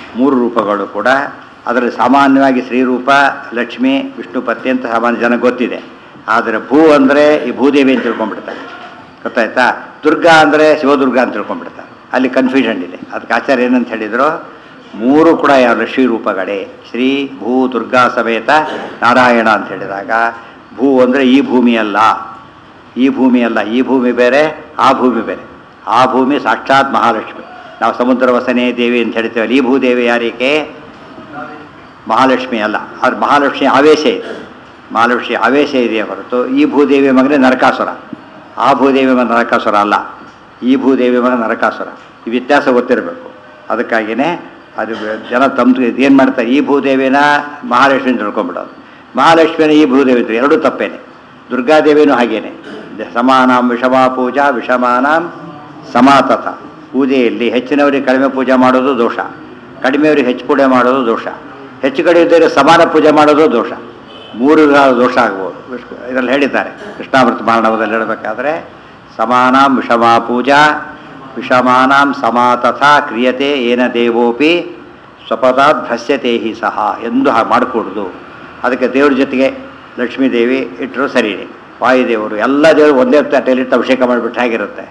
ಮೂರು ರೂಪಗಳು ಕೂಡ ಅದರಲ್ಲಿ ಸಾಮಾನ್ಯವಾಗಿ ಶ್ರೀರೂಪ ಲಕ್ಷ್ಮಿ ವಿಷ್ಣು ಪತ್ನಿ ಅಂತ ಸಾಮಾನ್ಯ ಜನ ಗೊತ್ತಿದೆ ಆದರೆ ಭೂ ಅಂದರೆ ಈ ಭೂದೇವಿ ಅಂತ ತಿಳ್ಕೊಂಡ್ಬಿಡ್ತಾರೆ ಗೊತ್ತಾಯ್ತಾ ದುರ್ಗಾ ಅಂದರೆ ಶಿವದುರ್ಗ ಅಂತ ತಿಳ್ಕೊಂಡ್ಬಿಡ್ತಾರೆ ಅಲ್ಲಿ ಕನ್ಫ್ಯೂಷನ್ ಇದೆ ಅದಕ್ಕೆ ಆಚಾರ್ಯ ಏನಂತ ಹೇಳಿದ್ರು ಮೂರು ಕೂಡ ಯಾವ ಶ್ರೀ ರೂಪಗಳೇ ಶ್ರೀ ಭೂ ದುರ್ಗಾ ಸಮೇತ ನಾರಾಯಣ ಅಂತ ಹೇಳಿದಾಗ ಭೂ ಅಂದರೆ ಈ ಭೂಮಿ ಅಲ್ಲ ಈ ಭೂಮಿ ಅಲ್ಲ ಈ ಭೂಮಿ ಬೇರೆ ಆ ಭೂಮಿ ಬೇರೆ ಆ ಭೂಮಿ ಸಾಕ್ಷಾತ್ ಮಹಾಲಕ್ಷ್ಮಿ ನಾವು ಸಮುದ್ರ ವಸನೆ ದೇವಿ ಅಂತ ಹೇಳ್ತೇವಲ್ಲ ಈ ಭೂದೇವಿ ಯಾರಿಗೆ ಮಹಾಲಕ್ಷ್ಮಿ ಅಲ್ಲ ಅದು ಮಹಾಲಕ್ಷ್ಮಿ ಆವೇಶ ಇದೆ ಮಹಾಲಕ್ಷ್ಮಿ ಆವೇಶ ಇದೆಯೇ ಹೊರತು ಈ ಭೂದೇವಿ ಮಗನೇ ನರಕಾಸುರ ಆ ಭೂದೇವಿ ಮಗ ನರಕಾಸುರ ಅಲ್ಲ ಈ ಭೂದೇವಿ ಮಗ ನರಕಾಸುರ ಈ ವ್ಯತ್ಯಾಸ ಗೊತ್ತಿರಬೇಕು ಅದಕ್ಕಾಗಿಯೇ ಅದು ಜನ ತಮ್ಮ ಏನು ಮಾಡ್ತಾರೆ ಈ ಭೂದೇವಿನ ಮಹಾಲಕ್ಷ್ಮಿ ಅಂತ ತಿಳ್ಕೊಂಡ್ಬಿಡೋದು ಮಹಾಲಕ್ಷ್ಮಿನ ಈ ಭೂದೇವಿ ಅಂತ ಎರಡೂ ತಪ್ಪೇನೆ ದುರ್ಗಾದೇವಿನೂ ಹಾಗೇನೆ ಸಮಾನಾಂ ವಿಷಮಾ ಪೂಜಾ ವಿಷಮಾನಾಂ ಸಮಾತತ ಪೂಜೆಯಲ್ಲಿ ಹೆಚ್ಚಿನವರಿಗೆ ಕಡಿಮೆ ಪೂಜೆ ಮಾಡೋದು ದೋಷ ಕಡಿಮೆಯವರಿಗೆ ಹೆಚ್ಚು ಪೂಜೆ ಮಾಡೋದು ದೋಷ ಹೆಚ್ಚು ಕಡಿಮೆ ಇದ್ದರೆ ಸಮಾನ ಪೂಜೆ ಮಾಡೋದು ದೋಷ ಮೂರು ವಿಧದ ದೋಷ ಆಗ್ಬೋದು ವಿಷ್ಣು- ಇದರಲ್ಲಿ ಹೇಳಿದ್ದಾರೆ ಕೃಷ್ಣಾಮೃತ ಮಾರಣವದಲ್ಲಿ ಹೇಳಬೇಕಾದ್ರೆ ಸಮಾನಾಂ ವಿಷಮಾ ಪೂಜಾ ವಿಷಮಾನಾಂ ಸಮಾತಥಾ ಕ್ರಿಯತೆ ಏನ ದೇವೋಪಿ ಸ್ವಪದಾತ್ ಭ್ರಶ್ಯತೆ ಹಿ ಸಹ ಎಂದು ಹಾಗೆ ಮಾಡಿಕೊಡುದು ಅದಕ್ಕೆ ದೇವ್ರ ಜೊತೆಗೆ ಲಕ್ಷ್ಮೀದೇವಿ ಇಟ್ಟರು ಸರಿಯೇ ವಾಯುದೇವರು ಎಲ್ಲ ದೇವರು ಒಂದೇ ತಟ್ಟೆಯಲ್ಲಿಟ್ಟು ಅಭಿಷೇಕ ಮಾಡಿಬಿಟ್ಟು ಹೇಗಿರುತ್ತೆ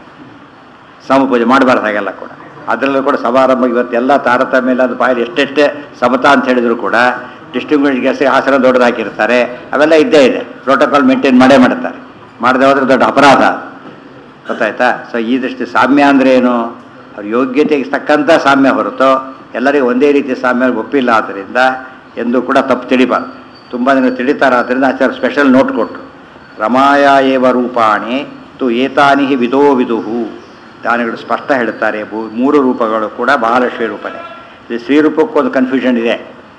ಸಮಪೂಜೆ ಮಾಡಬಾರ್ದು ಹಾಗೆಲ್ಲ ಕೂಡ ಅದರಲ್ಲೂ ಕೂಡ ಸಮಾರಂಭ ಇವತ್ತೆಲ್ಲ ತಾರತಮ್ಯ ಇಲ್ಲ ಅದು ಬಾಯಲ್ಲಿ ಎಷ್ಟೆಷ್ಟೇ ಸಮತಾ ಅಂತ ಹೇಳಿದ್ರು ಕೂಡ ಡಿಸ್ಟ್ರಿಬ್ಯೂಷನ್ ಗ್ಯಾಸ್ ಹಾಸನ ದೊಡ್ಡದು ಹಾಕಿರ್ತಾರೆ ಅವೆಲ್ಲ ಇದ್ದೇ ಇದೆ ಪ್ರೋಟೋಕಾಲ್ ಮೇಂಟೈನ್ ಮಾಡೇ ಮಾಡ್ತಾರೆ ಮಾಡದೆ ಹೋದ್ರೆ ದೊಡ್ಡ ಅಪರಾಧ ಗೊತ್ತಾಯ್ತಾ ಸೊ ಈ ದೃಷ್ಟಿ ಸಾಮ್ಯ ಅಂದರೆ ಏನು ಅವ್ರ ಯೋಗ್ಯತೆಗೆ ತಕ್ಕಂಥ ಸಾಮ್ಯ ಹೊರತು ಎಲ್ಲರಿಗೂ ಒಂದೇ ರೀತಿ ಸಾಮ್ಯ ಒಪ್ಪಿಲ್ಲ ಆದ್ದರಿಂದ ಎಂದು ಕೂಡ ತಪ್ಪು ತಿಳಿಬಾರ್ದು ತುಂಬ ಜನ ತಿಳಿತಾರೆ ಆದ್ದರಿಂದ ಆಚಾರ್ಯ ಸ್ಪೆಷಲ್ ನೋಟ್ ಕೊಟ್ಟರು ರಮಾಯ ಏವ ರೂಪಾಣಿ ತು ಏತಾನಿ ಹಿ ವಿಧೋ ವಿದುಹು ದಾನಿಗಳು ಸ್ಪಷ್ಟ ಹೇಳ್ತಾರೆ ಭೂ- ಮೂರು ರೂಪಗಳು ಕೂಡ ಮಹಾಲಕ್ಷ್ಮಿ ರೂಪನೇ ಇದು ಶ್ರೀ ರೂಪಕ್ಕೊಂದು ಕನ್ಫ್ಯೂಷನ್ ಇದೆ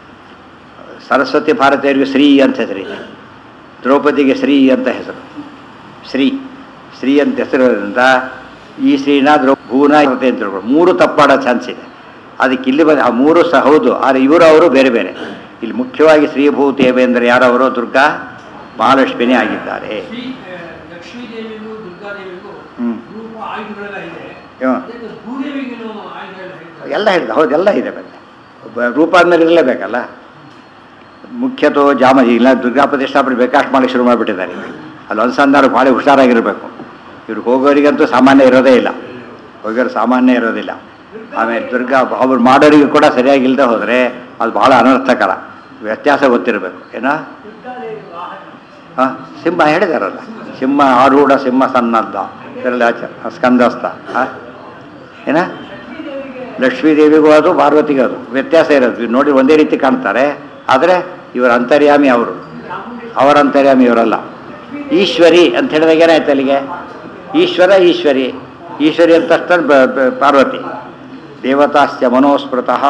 ಸರಸ್ವತಿ ಭಾರತೀಯರಿಗೆ ಶ್ರೀ ಅಂತ ಹೆಸರಿದೆ ದ್ರೌಪದಿಗೆ ಶ್ರೀ ಅಂತ ಹೆಸರು ಶ್ರೀ ಶ್ರೀ ಅಂತ ಹೆಸರಿರೋದ್ರಿಂದ ಈ ಶ್ರೀನ ದ್ರೌ ಭೂನ ಇರುತ್ತೆ ಅಂತ ತಿಳ್ಕೊಂಡು ಮೂರು ತಪ್ಪಾಡೋ ಚಾನ್ಸ್ ಇದೆ ಅದಕ್ಕೆ ಇಲ್ಲಿ ಬಂದು ಆ ಮೂರು ಸಹ ಹೌದು ಆದರೆ ಇವರು ಅವರು ಬೇರೆ ಬೇರೆ ಇಲ್ಲಿ ಮುಖ್ಯವಾಗಿ ಶ್ರೀಭೂತೇವೆ ಅಂದರೆ ಯಾರವರು ದುರ್ಗಾ ಮಹಾಲಕ್ಷ್ಮಿನೇ ಆಗಿದ್ದಾರೆ ಶ್ರೀ ಆ, ಲಕ್ಷ್ಮೀದೇವಿಗೂ ದುರ್ಗಾದೇವಿಗೂ ಹ್ಮ್. ರೂಪ ಆಯುಧಗಳೆಲ್ಲ ಇದೆ ಹ್ಮ್. ಅದೇ ಭೂದೇವಿಗೂ ಆಯುಧಗಳೆಲ್ಲ ಇದೆ ಎಲ್ಲ ಹೇಳಿದೆ ಹೌದು ಎಲ್ಲ ಇದೆ ಬಂದೆ ಒಬ್ಬ ರೂಪ ಅಂದಮೇಲೆ ಇರಲೇಬೇಕಲ್ಲ ಮುಖ್ಯತೋ ಜಾಮ ಇಲ್ಲ ದುರ್ಗಾ ಪ್ರತಿಷ್ಠಾಪನೆ ಬೇಕಾಷ್ಟು ಮಾಡಕ್ಕೆ ಶುರು ಮಾಡಿಬಿಟ್ಟಿದ್ದಾರೆ ಈಗ. ಅಲ್ಲಿ ಅನುಸಂಧಾನ ಭಾಳ ಹುಷಾರಾಗಿರಬೇಕು ಇವ್ರು ಹೋಗೋರಿಗಂತೂ ಸಾಮಾನ್ಯ ಇರೋದೇ ಇಲ್ಲ ಹೋಗೋರು ಸಾಮಾನ್ಯ ಇರೋದಿಲ್ಲ ಆಮೇಲೆ ದುರ್ಗಾ ಅವ್ರು ಮಾಡೋರಿಗೆ ಕೂಡ ಸರಿಯಾಗಿಲ್ಲದೆ ಹೋದರೆ ಅದು ಬಹಳ ಅನರ್ಥಕರ ವ್ಯತ್ಯಾಸ ಗೊತ್ತಿರಬೇಕು ಏನೋ ದುರ್ಗಾದೇವಿ ವಾಹನ ಹಾಂ ಸಿಂಹ ಹೇಳಿದಾರಲ್ಲ ಸಿಂಹ ಆರೂಢ ಸಿಂಹ ಸನ್ನದ್ದ ಇದರಲ್ಲಿ ಆಚಾರ ಸ್ಕಂದಸ್ಥ ಹಾಂ ಏನ ಲಕ್ಷ್ಮೀದೇವಿಗೂ ಅದು ಪಾರ್ವತಿಗೂ ಅದು ವ್ಯತ್ಯಾಸ ಇರೋದು ಇವ್ರು ನೋಡಿ ಒಂದೇ ರೀತಿ ಕಾಣ್ತಾರೆ ಆದರೆ ಇವರ ಅಂತರ್ಯಾಮಿ ಅವರು ಅವರ ಅಂತರ್ಯಾಮಿ ಇವರಲ್ಲ ಈಶ್ವರಿ ಅಂತ ಹೇಳಿದಾಗ ಏನಾಯ್ತು ಅಲ್ಲಿಗೆ ಈಶ್ವರ ಈಶ್ವರಿ ಈಶ್ವರಿ ಅಂತ ತಕ್ಷಣ ಬ- ಬ- ಪಾರ್ವತಿ ದೇವತಾಸ್ಯ ಮನೋಸ್ಮೃತಃ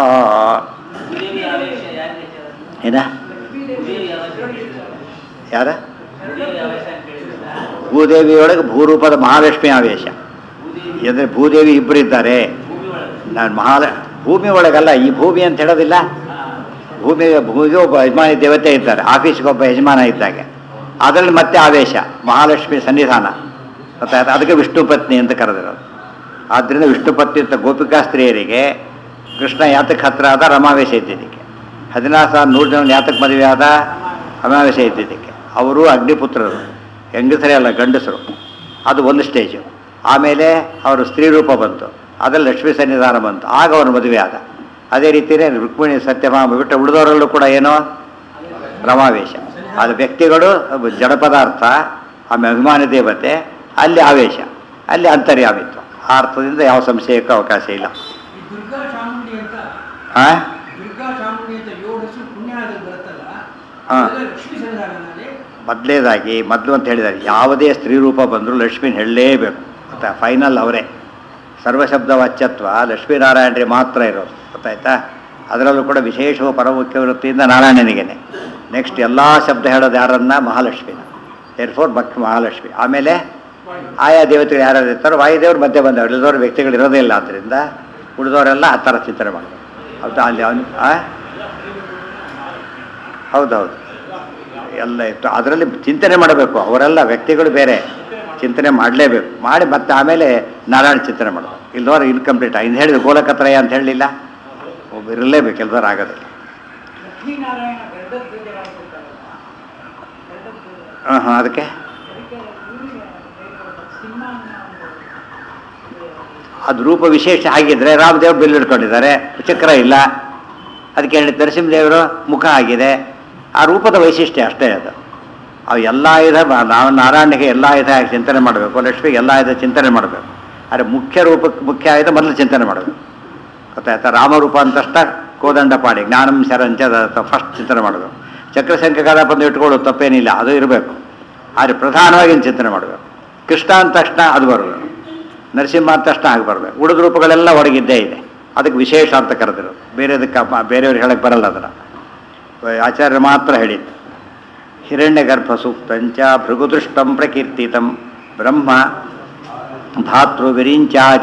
ಭೂದೇವಿ ಆವೇಶ ಯಾರಿಗೆ ಹೇಳ್ತಾರೆ? ಏನ ಭೂದೇವಿ ಆವೇಶ ಹೇಳಿದ್ರಲ್ಲ? ಯಾರ ಭೂದೇವಿ ಆವೇಶ ಅಂತ ಹೇಳಿದ್ರಲ್ಲ? ಭೂದೇವಿಯೊಳಗೆ ಭೂರೂಪದ ಮಹಾಲಕ್ಷ್ಮಿ ಆವೇಶ ಭೂದೇವಿ ಅಂದರೆ ಭೂದೇವಿ ಇಬ್ಬರಿದ್ದಾರೆ ಭೂಮಿ ಒಳಗೆ ನಾನು ಮಹಾಲ ಭೂಮಿ ಒಳಗಲ್ಲ ಈ ಭೂಮಿ ಅಂತ ಹೇಳೋದಿಲ್ಲ ಭೂಮಿ ಭೂಮಿಗೆ ಒಬ್ಬ ಯಜಮಾನಿ ದೇವತೆ ಇದ್ದಾರೆ ಆಫೀಸ್ಗೆ ಒಬ್ಬ ಯಜಮಾನ ಇದ್ದಾಗೆ ಅದರಲ್ಲಿ ಮತ್ತೆ ಆವೇಶ ಮಹಾಲಕ್ಷ್ಮಿ ಸನ್ನಿಧಾನ ಗೊತ್ತಾಯ್ತಾ ಅದಕ್ಕೆ ವಿಷ್ಣು ಪತ್ನಿ ಅಂತ ಕರೆದಿರೋದು ಆದ್ದರಿಂದ ವಿಷ್ಣು ಪತ್ನಿ ಅಂತ ಗೋಪಿಕಾ ಸ್ತ್ರೀಯರಿಗೆ ಕೃಷ್ಣ ಯಾತಕ್ಕೆ ಹತ್ರ ಆದ ರಮಾವೇಶ ಇದ್ದಿದ್ದಕ್ಕೆ ಹದಿನಾರು ಸಾವಿರ ನೂರು ಜನ ಯಾತಕ್ಕೆ ಮದುವೆ ಆದ ರಮಾವೇಶ ಇದ್ದಿದ್ದಕ್ಕೆ ಅವರು ಅಗ್ನಿಪುತ್ರರು ಹೆಂಗಸರೇ ಅಲ್ಲ ಗಂಡಸರು ಅದು ಒಂದು ಸ್ಟೇಜು ಆಮೇಲೆ ಅವರು ಸ್ತ್ರೀ ರೂಪ ಬಂತು ಅದರಲ್ಲಿ ಲಕ್ಷ್ಮೀ ಸನ್ನಿಧಾನ ಬಂತು ಆಗ ಅವನು ಮದುವೆ ಆದ ಅದೇ ರೀತಿಯೇ ರುಕ್ಮಿಣಿ ಸತ್ಯಭಾಮ ಬಿಟ್ಟು ಉಳಿದವರಲ್ಲೂ ಕೂಡ ಏನೋ ರಮಾವೇಶ ಅದು ವ್ಯಕ್ತಿಗಳು ಜಡ ಪದಾರ್ಥ ಆಮೇಲೆ ಅಭಿಮಾನಿ ದೇವತೆ ಅಲ್ಲಿ ಆವೇಶ ಅಲ್ಲಿ ಅಂತರ್ಯಾಮಿತ್ವ ಆ ಅರ್ಥದಿಂದ ಯಾವ ಸಂಶಯಕ್ಕೂ ಅವಕಾಶ ಇಲ್ಲ ಈ ದುರ್ಗಾ ಚಾಮುಂಡಿ ಅಂತ ಆ? ದುರ್ಗಾ ಚಾಮುಂಡಿ ಅಂತ ಏಳು ಹೆಸರು ಪುಣ್ಯದಲ್ಲಿ ಬರುತ್ತಲ್ಲ ಹಾ. ಅದೆಲ್ಲ ಲಕ್ಷ್ಮೀ ಸನ್ನಿಧಾನದಲ್ಲಿ ಮೊದಲೇದಾಗಿ ಮೊದಲು ಅಂತ ಹೇಳಿದ್ದಾರೆ ಯಾವುದೇ ಸ್ತ್ರೀ ರೂಪ ಬಂದರೂ ಲಕ್ಷ್ಮೀನ ಹೇಳಲೇಬೇಕು ಗೊತ್ತಾ ಫೈನಲ್ ಅವರೇ ಸರ್ವಶಬ್ದ ವಾಚ್ಯತ್ವ ಲಕ್ಷ್ಮೀನಾರಾಯಣರಿಗೆ ಮಾತ್ರ ಇರೋದು ಗೊತ್ತಾಯ್ತಾ ಅದರಲ್ಲೂ ಕೂಡ ವಿಶೇಷ ಪರಮುಖ್ಯ ವೃತ್ತಿಯಿಂದ ನಾರಾಯಣನಿಗೇನೆ ನೆಕ್ಸ್ಟ್ ಎಲ್ಲ ಶಬ್ದ ಹೇಳೋದು ಯಾರನ್ನ ಮಹಾಲಕ್ಷ್ಮಿನ ಏರ್ಫೋರ್ ಭಕ್ ಮಹಾಲಕ್ಷ್ಮಿ ಆಮೇಲೆ ಆಯಾ ದೇವತೆಗಳು ಯಾರ್ಯಾರು ಇರ್ತಾರೋ ವಾಯುದೇವರು ಮಧ್ಯೆ ಬಂದವರು ಉಳಿದವರು ವ್ಯಕ್ತಿಗಳು ಇರೋದೇ ಇಲ್ಲ ಆದ್ದರಿಂದ ಉಳಿದವರೆಲ್ಲ ಆ ಥರ ಚಿಂತನೆ ಮಾಡಬೇಕು ಹೌದಾ ಅಲ್ಲಿ ಅವನು ಆ ಹೌದೌದು ಎಲ್ಲ ಇತ್ತು ಅದರಲ್ಲಿ ಚಿಂತನೆ ಮಾಡಬೇಕು ಅವರೆಲ್ಲ ವ್ಯಕ್ತಿಗಳು ಬೇರೆ ಚಿಂತನೆ ಮಾಡಲೇಬೇಕು ಮಾಡಿ ಮತ್ತೆ ಆಮೇಲೆ ನಾರಾಯಣ ಚಿಂತನೆ ಮಾಡಬೇಕು ಇಲ್ಲದವ್ರು ಇನ್ಕಂಪ್ಲೀಟ್ ಇನ್ನು ಹೇಳಿದ ಗೋಲಕತ್ರಯ ಅಂತ ಹೇಳಲಿಲ್ಲ ಒಬ್ಬ ಇರಲೇಬೇಕು ಎಲ್ಲರೂ ಆಗೋದಿಲ್ಲ ಲಕ್ಷ್ಮೀನಾರಾಯಣ ಗಡ್ಡದ ಪೂಜೆಗಳಾಗ್ತಿರ್ತಾರಲ್ಲ ಗಡ್ಡದ ಪೂಜೆ ಹಾಂ ಹಾಂ ಅದಕ್ಕೆ ಅದಕ್ಕೆ ಇವರಿಗೆ ಸಿಂಹ ಅನ್ನೋ ಒಂದು ಅದು ರೂಪ ವಿಶೇಷ ಆಗಿದ್ರೆ ರಾಮದೇವ್ ಬಿಲ್ ಹಿಡ್ಕೊಂಡಿದ್ದಾರೆ ಚಕ್ರ ಇಲ್ಲ ಅದಕ್ಕೆ ಹೇಳಿ ನರಸಿಂಹದೇವರು ಮುಖ ಆಗಿದೆ ಆ ರೂಪದ ವೈಶಿಷ್ಟ್ಯ ಅಷ್ಟೇ ಅದು ಅವು ಎಲ್ಲ ಆಯುಧ ಬ- ನಾವು ನಾರಾಯಣಿಗೆ ಎಲ್ಲ ಆಯುಧ ಚಿಂತನೆ ಮಾಡಬೇಕು ಲಕ್ಷ್ಮಿಗೆ ಎಲ್ಲ ಆಯುಧ ಚಿಂತನೆ ಮಾಡಬೇಕು ಆದರೆ ಮುಖ್ಯ ರೂಪಕ್ಕೆ ಮುಖ್ಯ ಆಯುಧ ಮೊದಲು ಚಿಂತನೆ ಮಾಡಬೇಕು ಗೊತ್ತಾಯ್ತಾ ರಾಮರೂಪ ಅಂತಷ್ಟ ಕೋದಂಡ ಪಾಡಿ ಜ್ಞಾನಂ ಶರಂಚ ಫಸ್ಟ್ ಚಿಂತನೆ ಮಾಡಬೇಕು ಚಕ್ರಶಂಖಗಳ ಬಂದು ಇಟ್ಕೊಳ್ಳೋದು ತಪ್ಪೇನಿಲ್ಲ ಅದು ಇರಬೇಕು ಆದರೆ ಪ್ರಧಾನವಾಗಿ ಒಂದು ಚಿಂತನೆ ಮಾಡಬೇಕು ಕೃಷ್ಣ ಅಂದ ತಕ್ಷಣ ಅದು ಬರಬೇಕು ನರಸಿಂಹ ಅಂದ ತಕ್ಷಣ ಆಗಿ ಬರಬೇಕು ಉಳಿದ ರೂಪಗಳೆಲ್ಲ ಒಳಗಿದ್ದೇ ಇದೆ ಅದಕ್ಕೆ ವಿಶೇಷ ಅಂತ ಕರೆದಿರು ಬೇರೆದಕ್ಕೆ ಬೇರೆಯವ್ರಿಗೆ ಹೇಳಕ್ಕೆ ಬರಲ್ಲ ಅದನ್ನು ಆಚಾರ್ಯ ಮಾತ್ರ ಹೇಳಿದ್ದು ಹಿರಣ್ಯಗರ್ಭ ಸೂಕ್ತಂಚ ಭೃಗುದೃಷ್ಟಂ ಪ್ರಕೀರ್ತಿತಂ ಬ್ರಹ್ಮ ಧಾತೃ ವಿರಿಂಚಾಜ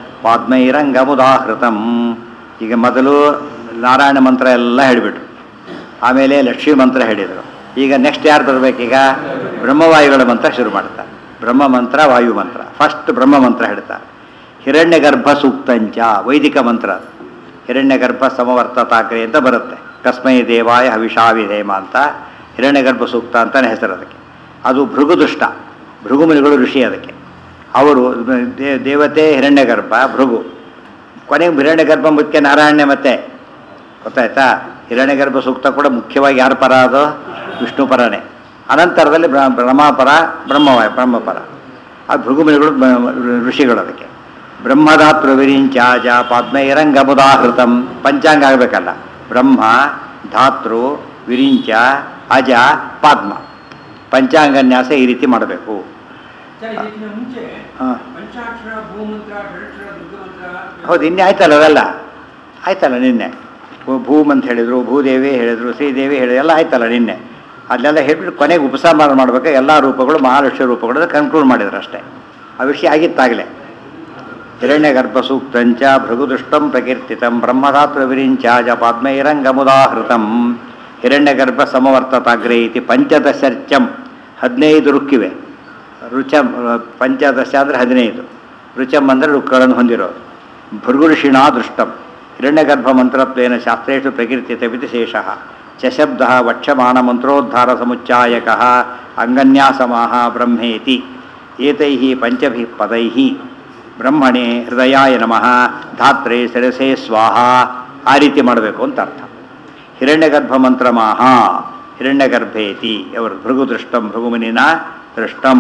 ಪಾದ್ಮೈರಂಗಮುದಾಹೃತಂ ಈಗ ಮೊದಲು ನಾರಾಯಣ ಮಂತ್ರ ಎಲ್ಲ ಹೇಳಿಬಿಟ್ರು ಆಮೇಲೆ ಲಕ್ಷ್ಮೀ ಮಂತ್ರ ಹೇಳಿದರು ಈಗ ನೆಕ್ಸ್ಟ್ ಯಾರು ಬರಬೇಕೀಗ ಬ್ರಹ್ಮವಾಯುಗಳ ಮಂತ್ರ ಶುರು ಮಾಡ್ತಾರೆ ಬ್ರಹ್ಮ ಮಂತ್ರ ವಾಯು ಮಂತ್ರ ಫಸ್ಟ್ ಬ್ರಹ್ಮ ಮಂತ್ರ ಹೇಳ್ತಾರೆ ಹಿರಣ್ಯಗರ್ಭ ಸೂಕ್ತಂಚ ವೈದಿಕ ಮಂತ್ರ ಅದು. ಹಿರಣ್ಯಗರ್ಭ ಸಮವರ್ತತಾಗ್ರೆ ಅಂತ ಬರುತ್ತೆ ಕಸ್ಮೈ ದೇವಾಯ ಹವಿಷಾವಿಧೇಮ ಅಂತ ಹಿರಣ್ಯಗರ್ಭ ಸೂಕ್ತ ಅಂತಾನೆ ಹೆಸರು ಅದಕ್ಕೆ ಅದು ಭೃಗುದುಷ್ಟ ಭೃಗುಮುನಿಗಳು ಋಷಿ ಅದಕ್ಕೆ ಅವರು ದೇ- ದೇವತೆ ಹಿರಣ್ಯಗರ್ಭ ಭೃಗು ಕೊನೆಗೆ ಹಿರಣ್ಯಗರ್ಭ ಮುಖ್ಯ ನಾರಾಯಣ ಮತ್ತೆ ಗೊತ್ತಾಯ್ತಾ ಹಿರಣ್ಯಗರ್ಭ ಸೂಕ್ತ ಕೂಡ ಮುಖ್ಯವಾಗಿ ಯಾರ ಪರ ಅದು ವಿಷ್ಣು ಪರನೇ ಅನಂತರದಲ್ಲಿ ಬ್ರ ಬ್ರಹ್ಮಪರ ಬ್ರಹ್ಮವಾಯ ಬ್ರಹ್ಮಪರ ಆ ಭೃಗುಮುನಿಗಳು ಬ- ಋಷಿಗಳು ಅದಕ್ಕೆ ಬ್ರಹ್ಮಧಾತೃ ವಿರಿಂಚಾಜ ಪದ್ಮೈರಂಗಮುದಾಹೃತಂ ಪಂಚಾಂಗ ಆಗಬೇಕಲ್ಲ ಬ್ರಹ್ಮ ಧಾತೃ ವಿರಿಂಚ ಅಜ ಪದ್ಮ ಪಂಚಾಂಗನ್ಯಾಸ ಈ ರೀತಿ ಮಾಡಬೇಕು ಸರ್ ಇದಕ್ಕಿಂತ ಮುಂಚೆ ಹಾಂ ಪಂಚಾಕ್ಷರ ಭೂಮಂತ್ರ ಷಡಕ್ಷರ ದುರ್ಗಮಂತ್ರ ಹೌದು ನಿನ್ನೆ ಆಯ್ತಲ್ಲ ಅದೆಲ್ಲ ಆಯ್ತಲ್ಲ ನಿನ್ನೆ ಭೂ- ಭೂಮ್ ಅಂತ ಹೇಳಿದರು ಭೂದೇವಿ ಹೇಳಿದರು ಶ್ರೀದೇವಿ ಹೇಳಿದ್ರು ಎಲ್ಲ ಆಯ್ತಲ್ಲ ನಿನ್ನೆ ಅಲ್ಲೆಲ್ಲ ಹೇಳ್ಬಿಟ್ಟು ಕೊನೆಗೆ ಉಪಸಂಹಾರ ಮಾಡಬೇಕು ಎಲ್ಲ ರೂಪಗಳು ಮಹಾಲಕ್ಷ್ಮಿ ರೂಪಗಳು ಕನ್ಕ್ಲೂಡ್ ಮಾಡಿದ್ರು ಅಷ್ಟೇ ಆ ವಿಷಯ ಆಗಿತ್ತಾಗಲೇ ಹಿರಣ್ಯಗರ್ಭ ಸೂಕ್ತಂಚ ಭೃಗುದುಷ್ಟಂ ಪ್ರಕೀರ್ತಿತಂ ಬ್ರಹ್ಮಧಾತೃ ವಿರಿಂಚಾಜ ಪಾದ್ಮೈರಂಗಮುದಾಹೃತಂ ಹಿರಣ್ಯಗರ್ಭ ಸಮವರ್ತತಾಗ್ರೆ ಇತಿ ಪಂಚದಶರ್ಚಂ ಹದಿನೈದು ರುಕ್ಕಿವೆ ರುಚಂ ಪಂಚದಶ ಅಂದರೆ ಹದಿನೈದು ರುಚಂ ಅಂದರೆ ರುಕ್ಕಗಳನ್ನು ಹೊಂದಿರೋದು ಭೃಗುಋಷಿಣಾ ದೃಷ್ಟಂ ಹಿರಣ್ಯಗರ್ಭ ಮಂತ್ರತ್ವೇನ ಶಾಸ್ತ್ರೇಷು ಪ್ರಕೀರ್ತಿತವಿತಿ ಶೇಷಃ ಚಶಬ್ದ ವಕ್ಷಮಾಣ ಮಂತ್ರೋದ್ಧಾರ ಸಮುಚ್ಚಾಯಕ ಅಂಗನ್ಯಾಸಮಾಹ ಬ್ರಹ್ಮೇತಿ ಏತೈಃ ಪಂಚಭಿಃ ಪದೈಃ ಬ್ರಹ್ಮಣೆ ಹೃದಯಾಯ ನಮಃ ಧಾತ್ರೆ ಶಿರಸೆ ಸ್ವಾಹ ಆ ರೀತಿ ಮಾಡಬೇಕು ಅಂತ ಅರ್ಥ ಹಿರಣ್ಯಗರ್ಭ ಮಂತ್ರಮಾಹ ಹಿರಣ್ಯಗರ್ಭೇತಿ ಅವರು ಭೃಗು ದೃಷ್ಟಂ ಭೃಗುಮುನಿನ ದೃಷ್ಟಂ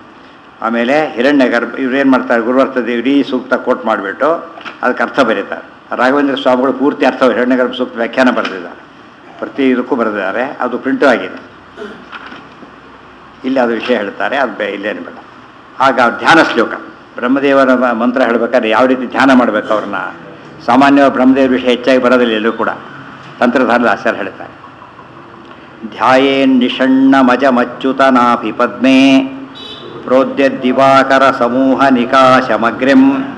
ಆಮೇಲೆ ಹಿರಣ್ಯಗರ್ಭ ಇವ್ರೇನು ಮಾಡ್ತಾರೆ ಗುರುವರ್ಥ ದೇವರಿ ಸೂಕ್ತ ಕೋಟ್ ಮಾಡಿಬಿಟ್ಟು ಅದಕ್ಕೆ ಅರ್ಥ ಬರೀತಾರೆ ರಾಘವೇಂದ್ರ ಸ್ವಾಮಿಗಳು ಪೂರ್ತಿ ಅರ್ಥ ಹಿರಣ್ಯಗರ್ಭ ಸೂಕ್ತ ವ್ಯಾಖ್ಯಾನ ಬರೆದಿದ್ದಾರೆ ಪ್ರತಿ ಇದಕ್ಕೂ ಬರೆದಿದ್ದಾರೆ ಅದು ಪ್ರಿಂಟು ಆಗಿದೆ ಇಲ್ಲಿ ಅದು ವಿಷಯ ಹೇಳ್ತಾರೆ ಅದು ಬೇ ಇಲ್ಲೇನು ಬೇಡ ಆಗ ಧ್ಯಾನ ಶ್ಲೋಕ ಬ್ರಹ್ಮದೇವರ ಮ- ಮಂತ್ರ ಹೇಳಬೇಕಾದ್ರೆ ಯಾವ ರೀತಿ ಧ್ಯಾನ ಮಾಡಬೇಕು ಅವ್ರನ್ನ ಸಾಮಾನ್ಯವಾಗಿ ಬ್ರಹ್ಮದೇವರ ವಿಷಯ ಹೆಚ್ಚಾಗಿ ಬರೋದಿಲ್ಲ ಎಲ್ಲೂ ಕೂಡ ತಂತ್ರಧಾರದ ಆಚಾರ ಹೇಳ್ತಾರೆ ಧ್ಯಾಯೇನ್ ನಿಷಣ್ಣಮಜಮಚ್ಯುತನಾಭಿ ಪದ್ಮೇ ಪ್ರೋದ್ಯ ದಿವಾಕರ ಸಮೂಹ ನಿಕಾಶಮಗ್ರ್ಯಂ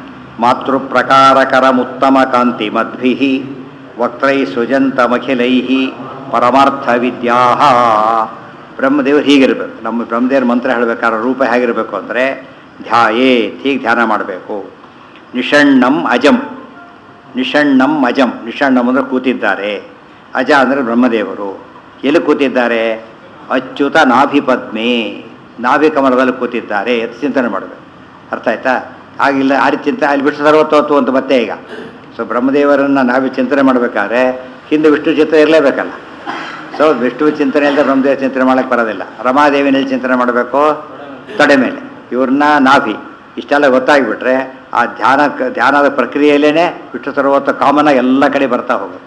ಮಾತೃಪ್ರಕಾರಕರಮುತ್ತಮ ಕಾಂತಿ ಮದ್ಭಿ ವಕ್ತ್ರೈ ಸೃಜಂತಮಖಿಲೈ ಪರಮಾರ್ಥ ವಿದ್ಯಾ ಬ್ರಹ್ಮದೇವರು ಹೀಗಿರಬೇಕು ನಮ್ಮ ಬ್ರಹ್ಮದೇವ್ರ ಮಂತ್ರ ಹೇಳಬೇಕಾದ್ರೆ ರೂಪ ಹೇಗಿರಬೇಕು ಅಂದರೆ ಧ್ಯಾಯೇ ಹೀಗೆ ಧ್ಯಾನ ಮಾಡಬೇಕು ನಿಷಣ್ಣಂ ಅಜಂ ನಿಷಣ್ಣಂ ಅಜಂ ನಿಷಣ್ಣಂ ಅಂದರೆ ಕೂತಿದ್ದಾರೆ ಅಜ ಅಂದರೆ ಬ್ರಹ್ಮದೇವರು ಎಲ್ಲಿ ಕೂತಿದ್ದಾರೆ ಅಚ್ಯುತ ನಾಭಿಪದ್ಮೆ ನಾಭಿ ಕಮಲದಲ್ಲಿ ಕೂತಿದ್ದಾರೆ ಅಂತ ಚಿಂತನೆ ಮಾಡಬೇಕು ಅರ್ಥ ಆಯ್ತಾ ಆಗಿಲ್ಲ ಆ ರೀತಿ ಚಿಂತೆ ಅಲ್ಲಿ ವಿಷ್ಣು ಸರ್ವತೋತ್ತು ಅಂತ ಮತ್ತೆ ಈಗ ಸೊ ಬ್ರಹ್ಮದೇವರನ್ನು ನಾವೇ ಚಿಂತನೆ ಮಾಡಬೇಕಾದ್ರೆ ಹಿಂದೆ ವಿಷ್ಣು ಚಿತ್ರ ಇರಲೇಬೇಕಲ್ಲ ಸೊ ವಿಷ್ಣು ಚಿಂತನೆ ಇಲ್ಲದೆ ಬ್ರಹ್ಮದೇವ ಚಿಂತನೆ ಮಾಡೋಕ್ಕೆ ಬರೋದಿಲ್ಲ ರಮಾದೇವಿನಲ್ಲಿ ಚಿಂತನೆ ಮಾಡಬೇಕು ತೊಡೆ ಮೇಲೆ ಇವ್ರನ್ನ ನಾಭಿ ಇಷ್ಟೆಲ್ಲ ಗೊತ್ತಾಗಿಬಿಟ್ರೆ ಆ ಧ್ಯಾನ ಧ್ಯಾನದ ಪ್ರಕ್ರಿಯೆಯಲ್ಲೇ ವಿಷ್ಣು ಸರ್ವತ್ತ ಕಾಮನ ಎಲ್ಲ ಕಡೆ ಬರ್ತಾ ಹೋಗುತ್ತೆ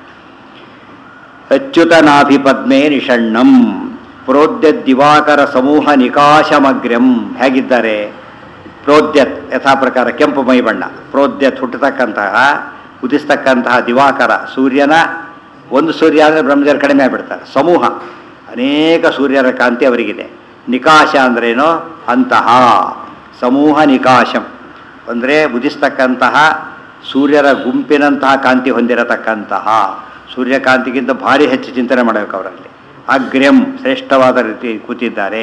ಅಚ್ಯುತನಾಭಿಪದ್ಮೇ ನಿಷಣ್ಣಂ ಪ್ರೋದ್ಯ ದಿವಾಕರ ಸಮೂಹ ನಿಕಾಶಮಗ್ರ್ಯಂ ಹೇಗಿದ್ದಾರೆ ಪ್ರೋದ್ಯತ್ ಯಥಾ ಪ್ರಕಾರ ಕೆಂಪು ಮೈ ಬಣ್ಣ ಪ್ರೋದ್ಯತ್ ಹುಟ್ಟತಕ್ಕಂತಹ ಉದಿಸ್ತಕ್ಕಂತಹ ದಿವಾಕರ ಸೂರ್ಯನ ಒಂದು ಸೂರ್ಯ ಅಂದರೆ ಬ್ರಹ್ಮದೇವರು ಕಡಿಮೆ ಆಗಿಬಿಡ್ತಾರೆ ಸಮೂಹ ಅನೇಕ ಸೂರ್ಯರ ಕಾಂತಿ ಅವರಿಗಿದೆ ನಿಕಾಶ ಅಂದ್ರೇನು ಅಂತಹ ಸಮೂಹ ನಿಕಾಶಂ ಅಂದರೆ ಉದಿಸ್ತಕ್ಕಂತಹ ಸೂರ್ಯರ ಗುಂಪಿನಂತಹ ಕಾಂತಿ ಹೊಂದಿರತಕ್ಕಂತಹ ಸೂರ್ಯಕಾಂತಿಗಿಂತ ಭಾರಿ ಹೆಚ್ಚು ಚಿಂತನೆ ಮಾಡಬೇಕು ಅವರಲ್ಲಿ ಅಗ್ರ್ಯಂ ಶ್ರೇಷ್ಠವಾದ ರೀತಿ ಕೂತಿದ್ದಾರೆ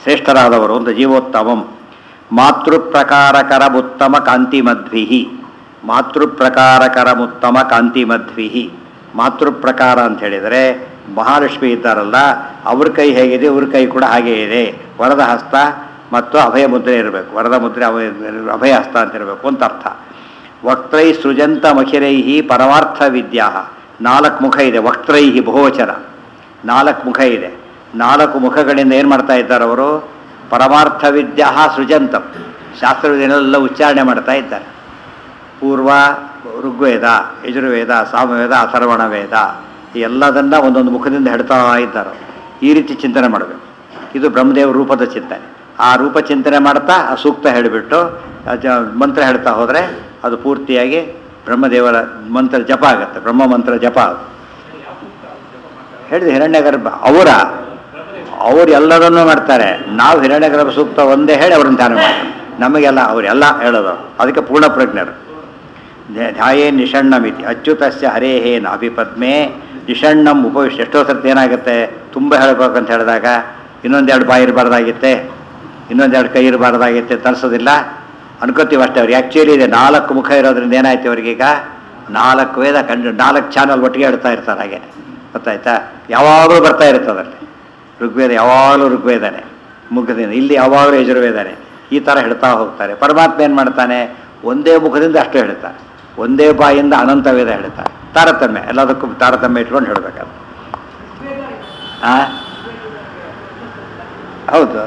ಶ್ರೇಷ್ಠರಾದವರು ಒಂದು ಜೀವೋತ್ತಮಂ ಮಾತೃಪ್ರಕಾರಕರ ಉತ್ತಮ ಕಾಂತಿ ಮದ್ವಿಹಿ ಮಾತೃಪ್ರಕಾರಕರಮುತ್ತಮ ಕಾಂತಿಮಧ್ವಿಹಿ ಮಾತೃಪ್ರಕಾರ ಅಂತ ಹೇಳಿದರೆ ಮಹಾಲಕ್ಷ್ಮಿ ಇದ್ದಾರಲ್ಲ ಅವ್ರ ಕೈ ಹೇಗಿದೆ ಇವ್ರ ಕೈ ಕೂಡ ಹಾಗೇ ಇದೆ ವರದ ಹಸ್ತ ಮತ್ತು ಅಭಯ ಮುದ್ರೆ ಇರಬೇಕು ವರದ ಮುದ್ರೆ ಅಭಯ ಅಭಯ ಹಸ್ತ ಅಂತ ಇರಬೇಕು ಅಂತ ಅರ್ಥ ವಕ್ತ್ರೈ ಸೃಜಂತ ಮಖಿರೈಹಿ ಪರಮಾರ್ಥ ವಿದ್ಯಾ ನಾಲ್ಕು ಮುಖ ಇದೆ ವಕ್ತ್ರೈಹಿ ಬಹುವಚನ ನಾಲ್ಕು ಮುಖ ಇದೆ ನಾಲ್ಕು ಮುಖಗಳಿಂದ ಏನು ಮಾಡ್ತಾ ಇದ್ದಾರೆ ಅವರು ಪರಮಾರ್ಥ ವಿದ್ಯಾ ಸೃಜಂತಂ ಶಾಸ್ತ್ರವೇದನೆಲ್ಲ ಉಚ್ಚಾರಣೆ ಮಾಡ್ತಾ ಇದ್ದಾರೆ ಪೂರ್ವ ಋಗ್ವೇದ ಯಜುರ್ವೇದ ಸಾಮವೇದ ಅಥರ್ವಣ ವೇದ ಈ ಎಲ್ಲದನ್ನ ಒಂದೊಂದು ಮುಖದಿಂದ ಹೇಳ್ತಾ ಇದ್ದಾರೆ ಈ ರೀತಿ ಚಿಂತನೆ ಮಾಡಬೇಕು ಇದು ಬ್ರಹ್ಮದೇವ ರೂಪದ ಚಿಂತನೆ ಆ ರೂಪ ಚಿಂತನೆ ಮಾಡ್ತಾ ಆ ಸೂಕ್ತ ಹೇಳಿಬಿಟ್ಟು ಆ ಜ- ಮಂತ್ರ ಹೇಳ್ತಾ ಹೋದರೆ ಅದು ಪೂರ್ತಿಯಾಗಿ ಬ್ರಹ್ಮದೇವರ ಮಂತ್ರ ಜಪ ಆಗುತ್ತೆ ಬ್ರಹ್ಮ ಮಂತ್ರ ಜಪ ಅದು ಹೇಳಿದೆ ಹಿರಣ್ಯಗರ್ಭ ಅವರ ಅವ್ರು ಎಲ್ಲರನ್ನೂ ಮಾಡ್ತಾರೆ ನಾವು ಹಿರಣ್ಯಗರ್ಭ ಸೂಕ್ತ ಒಂದೇ ಹೇಳಿ ಅವ್ರನ್ನ ಧ್ಯಾನ ಮಾಡ್ತಾರೆ ನಮಗೆಲ್ಲ ಅವರೆಲ್ಲ ಹೇಳೋದು ಅದಕ್ಕೆ ಪೂರ್ಣ ಪ್ರಜ್ಞರು ಧ್ಯ- ಧ್ಯಾಯೇ ನಿಷಣ್ಣಮಿತಿ ಅಚ್ಯುತಸ್ಯ ಹರೇಹೇ ನಾಭಿಪದ್ಮೆ ನಿಷಣ್ಣಂ ಉಪವಿಷ್ಟ ಎಷ್ಟೋ ಸರ್ತಿ ಏನಾಗುತ್ತೆ ತುಂಬ ಹೇಳ್ಬೇಕಂತ ಹೇಳಿದಾಗ ಇನ್ನೊಂದೆರಡು ಬಾಯಿ ಇರಬಾರ್ದಾಗಿತ್ತೆ ಇನ್ನೊಂದೆರಡು ಕೈ ಇರಬಾರ್ದಾಗಿತ್ತೆ ತರಿಸೋದಿಲ್ಲ ಅನ್ಕೋತೀವಿ ಅಷ್ಟೇ ಅವ್ರಿಗೆ ಆ್ಯಕ್ಚುಲಿ ಇದೆ ನಾಲ್ಕು ಮುಖ ಇರೋದ್ರಿಂದ ಏನಾಯ್ತು ಅವ್ರಿಗೀಗ ನಾಲ್ಕು ವೇದ ಕಂಡು ನಾಲ್ಕು ಚಾನಲ್ ಒಟ್ಟಿಗೆ ಹೇಳ್ತಾ ಇರ್ತಾರೆ ಹಾಗೆ ಗೊತ್ತಾಯ್ತಾ ಯಾವಾಗಲೂ ಬರ್ತಾ ಇರುತ್ತೆ ಅದರಲ್ಲಿ ಋಗ್ವೇದ ಯಾವಾಗಲೂ ಋಗ್ವೇದನೆ ಮುಖದಿಂದ ಇಲ್ಲಿ ಯಾವಾಗಲೂ ಯಜುರ್ವೇದನೆ ಈ ಥರ ಹೇಳ್ತಾ ಹೋಗ್ತಾರೆ ಪರಮಾತ್ಮ ಏನು ಮಾಡ್ತಾನೆ ಒಂದೇ ಮುಖದಿಂದ ಅಷ್ಟು ಹೇಳ್ತಾನೆ ಒಂದೇ ಬಾಯಿಂದ ಅನಂತ ವೇದ ಹೇಳ್ತಾನೆ ತಾರತಮ್ಯ ಎಲ್ಲದಕ್ಕೂ ತಾರತಮ್ಯ ಇಟ್ಕೊಂಡು ಹೇಳ್ಬೇಕಾದ್ರೆ ಆ ಹೌದು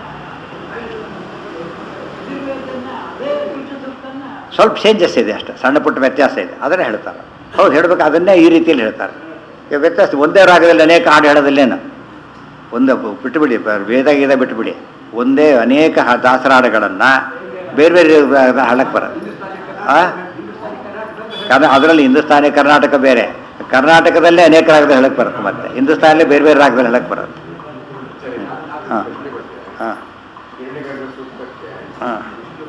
ಸ್ವಲ್ಪ ಚೇಂಜಸ್ ಇದೆ ಅಷ್ಟೇ ಸಣ್ಣ ಪುಟ್ಟ ವ್ಯತ್ಯಾಸ ಇದೆ ಅದನ್ನೇ ಹೇಳ್ತಾರೆ ಹೌದು ಹೇಳ್ಬೇಕು ಅದನ್ನೇ ಈ ರೀತಿಯಲ್ಲಿ ಹೇಳ್ತಾರೆ ಈಗ ವ್ಯತ್ಯಾಸ ಒಂದೇ ರಾಗದಲ್ಲಿ ಅನೇಕ ಹಾಡು ಹೇಳೋದಿಲ್ಲೇನು ಒಂದು ಬಿಟ್ಟುಬಿಡಿ ಬ- ವೇದ ಗೀದ ಬಿಟ್ಟುಬಿಡಿ ಒಂದೇ ಅನೇಕ ಹ- ದಾಸರ ಹಾಡುಗಳನ್ನು ಬೇರೆ ಬೇರೆ ಹಾಡಕ್ಕೆ ಬರೋದು ಆ ಕಾರಣ ಅದರಲ್ಲಿ ಹಿಂದೂಸ್ತಾನಿ ಕರ್ನಾಟಕ ಬೇರೆ ಕರ್ನಾಟಕದಲ್ಲೇ ಅನೇಕ ರಾಗದಲ್ಲಿ ಹೇಳಕ್ಕೆ ಬರುತ್ತೆ ಮತ್ತೆ ಹಿಂದೂಸ್ತಾನಲ್ಲೇ ಬೇರೆ ಬೇರೆ ರಾಗದಲ್ಲಿ ಹೇಳಕ್ಕೆ ಬರುತ್ತೆ ಹಾಂ ಹಾಂ ಹಾಂ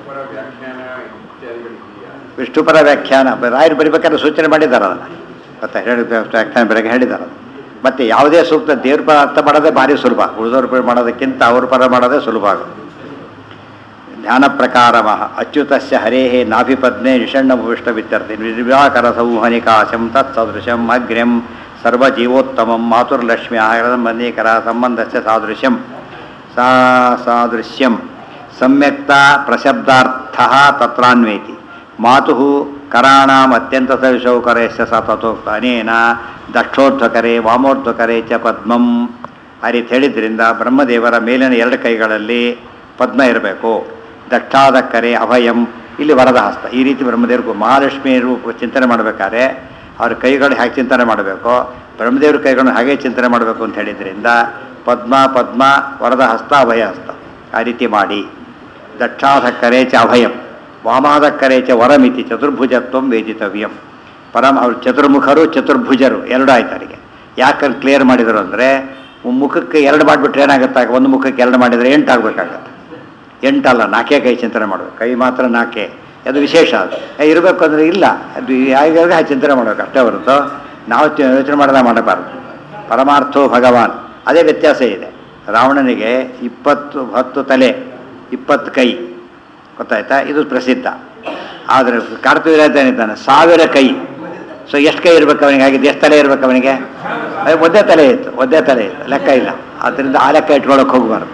ವಿಷ್ಣುಪರ ವ್ಯಾಖ್ಯಾನ ಬ- ರಾಯರು ಬರಿಬೇಕಾದ್ರೆ ಸೂಚನೆ ಮಾಡಿದ್ದಾರೆ ಅದನ್ನು ಮತ್ತೆ ಹೇಳಿ ವ್ಯಾಖ್ಯಾನ ಬೆಳಗ್ಗೆ ಹೇಳಿದ್ದಾರೆ ಅದು ಮತ್ತೆ ಯಾವುದೇ ಸೂಕ್ತ ದೇವ್ರ ಪರ ಅರ್ಥ ಮಾಡೋದೇ ಭಾರಿ ಸುಲಭ ಉಳಿದವ್ರ ಪರ ಮಾಡೋದಕ್ಕಿಂತ ಅವ್ರ ಪರ ಮಾಡೋದೇ ಸುಲಭ ಆಗುತ್ತೆ ಧ್ಯಾನ ಪ್ರಕಾರ ಅಚ್ಯುತಸ್ಯ ಹರೇಹೇ ನಾಭಿಪದ್ಮೆ ನಿಷಣ್ಣ ಭೂಷ್ಟವಿತ್ಯರ್ಥಿ ನಿರ್ವ್ಯಾಕರ ಸಂವಹನಿಕಾಶಂ ತತ್ಸದೃಶಂ ಅಗ್ರ್ಯಂ ಸರ್ವಜೀವೋತ್ತಮಂ ಮಾತುರ್ಲಕ್ಷ್ಮ್ಯ ಮನೇಕರ ಸಂಬಂಧಸ್ಯ ಸಾದೃಶ್ಯಂ ಸಾ ಸಾದೃಶ್ಯಂ ಸಮ್ಯಕ್ತ ಪ್ರಶಬ್ದಾರ್ಥ ತತ್ರಾನ್ವೇತಿ ಮಾತು ಕರಾಣಾಂ ಅತ್ಯಂತ ಸವಿಶೌಕರಸ್ಯ ಸ ತಥೋಕ್ತ ಅನೇನ ದಕ್ಷೋರ್ಧ್ವಕರೆ ವಾಮೋರ್ಧ್ವಕರೆ ಚ ಪದ್ಮಂ ಆ ರೀತಿ ಹೇಳಿದ್ರಿಂದ ಬ್ರಹ್ಮದೇವರ ಮೇಲಿನ ಎರಡು ಕೈಗಳಲ್ಲಿ ಪದ್ಮ ಇರಬೇಕು ದಕ್ಷಾದ ಕರೆ ಅಭಯಂ ಇಲ್ಲಿ ವರದ ಹಸ್ತ ಈ ರೀತಿ ಬ್ರಹ್ಮದೇವ್ರಿಗೂ ಮಹಾಲಕ್ಷ್ಮಿ ರೂಪ ಚಿಂತನೆ ಮಾಡಬೇಕಾದ್ರೆ ಅವ್ರ ಕೈಗಳು ಹೇಗೆ ಚಿಂತನೆ ಮಾಡಬೇಕು ಬ್ರಹ್ಮದೇವ್ರ ಕೈಗಳನ್ನು ಹಾಗೆ ಚಿಂತನೆ ಮಾಡಬೇಕು ಅಂತ ಹೇಳಿದ್ರಿಂದ ಪದ್ಮ ಪದ್ಮ ವರದ ಹಸ್ತ ಅಭಯ ಹಸ್ತ ಆ ರೀತಿ ಮಾಡಿ ದಕ್ಷಾಧಕ್ಕರೆ ಚ ಅಭಯಂ ವಾಮಾಧಕ್ಕರೆ ಚ ವರಮಿತಿ ಚತುರ್ಭುಜತ್ವಂ ವೇದಿತವ್ಯಂ ಪರಮ ಅವ್ರು ಚತುರ್ಮುಖರು ಚತುರ್ಭುಜರು ಎರಡು ಆಯ್ತು ಅವರಿಗೆ ಯಾಕಂದ್ರೆ ಕ್ಲಿಯರ್ ಮಾಡಿದರು ಅಂದರೆ ಮುಖಕ್ಕೆ ಎರಡು ಮಾಡಿಬಿಟ್ರೆ ಏನಾಗುತ್ತೆ ಆಗ ಒಂದು ಮುಖಕ್ಕೆ ಎರಡು ಮಾಡಿದರೆ ಎಂಟಾಗಬೇಕಾಗತ್ತೆ ಎಂಟಲ್ಲ ನಾಲ್ಕೇ ಕೈ ಚಿಂತನೆ ಮಾಡಬೇಕು ಕೈ ಮಾತ್ರ ನಾಲ್ಕೇ ಅದು ವಿಶೇಷ ಅದು ಇರಬೇಕು ಅಂದರೆ ಇಲ್ಲ ಅದು ಯಾವಾಗ ಹಾಗೆ ಚಿಂತನೆ ಮಾಡಬೇಕು ಅಷ್ಟೇ ಹೊರತು ನಾವು ಚ- ಯೋಚನೆ ಮಾಡಿದಾಗ ಮಾಡಬಾರ್ದು ಪರಮಾರ್ಥೋ ಭಗವಾನ್ ಅದೇ ವ್ಯತ್ಯಾಸ ಇದೆ ರಾವಣನಿಗೆ ಇಪ್ಪತ್ತು ಹತ್ತು ತಲೆ ಇಪ್ಪತ್ತು ಕೈ ಗೊತ್ತಾಯ್ತಾ ಇದು ಪ್ರಸಿದ್ಧ ಆದರೆ ಕಾರ್ತಿವೀರ್ಯನಿದ್ದಾನೆ ಸಾವಿರ ಕೈ ಸೊ ಎಷ್ಟು ಕೈ ಇರ್ಬೇಕು ಅವನಿಗೆ ಆಗಿದ್ದು ಎಷ್ಟು ತಲೆ ಇರ್ಬೇಕು ಅವನಿಗೆ ಅದೇ ಒಂದೇ ತಲೆ ಇತ್ತು ಒಂದೇ ತಲೆ ಇತ್ತು ಲೆಕ್ಕ ಇಲ್ಲ ಆದ್ದರಿಂದ ಆ ಲೆಕ್ಕ ಇಟ್ಕೊಳ್ಳೋಕೆ ಹೋಗಬಾರ್ದು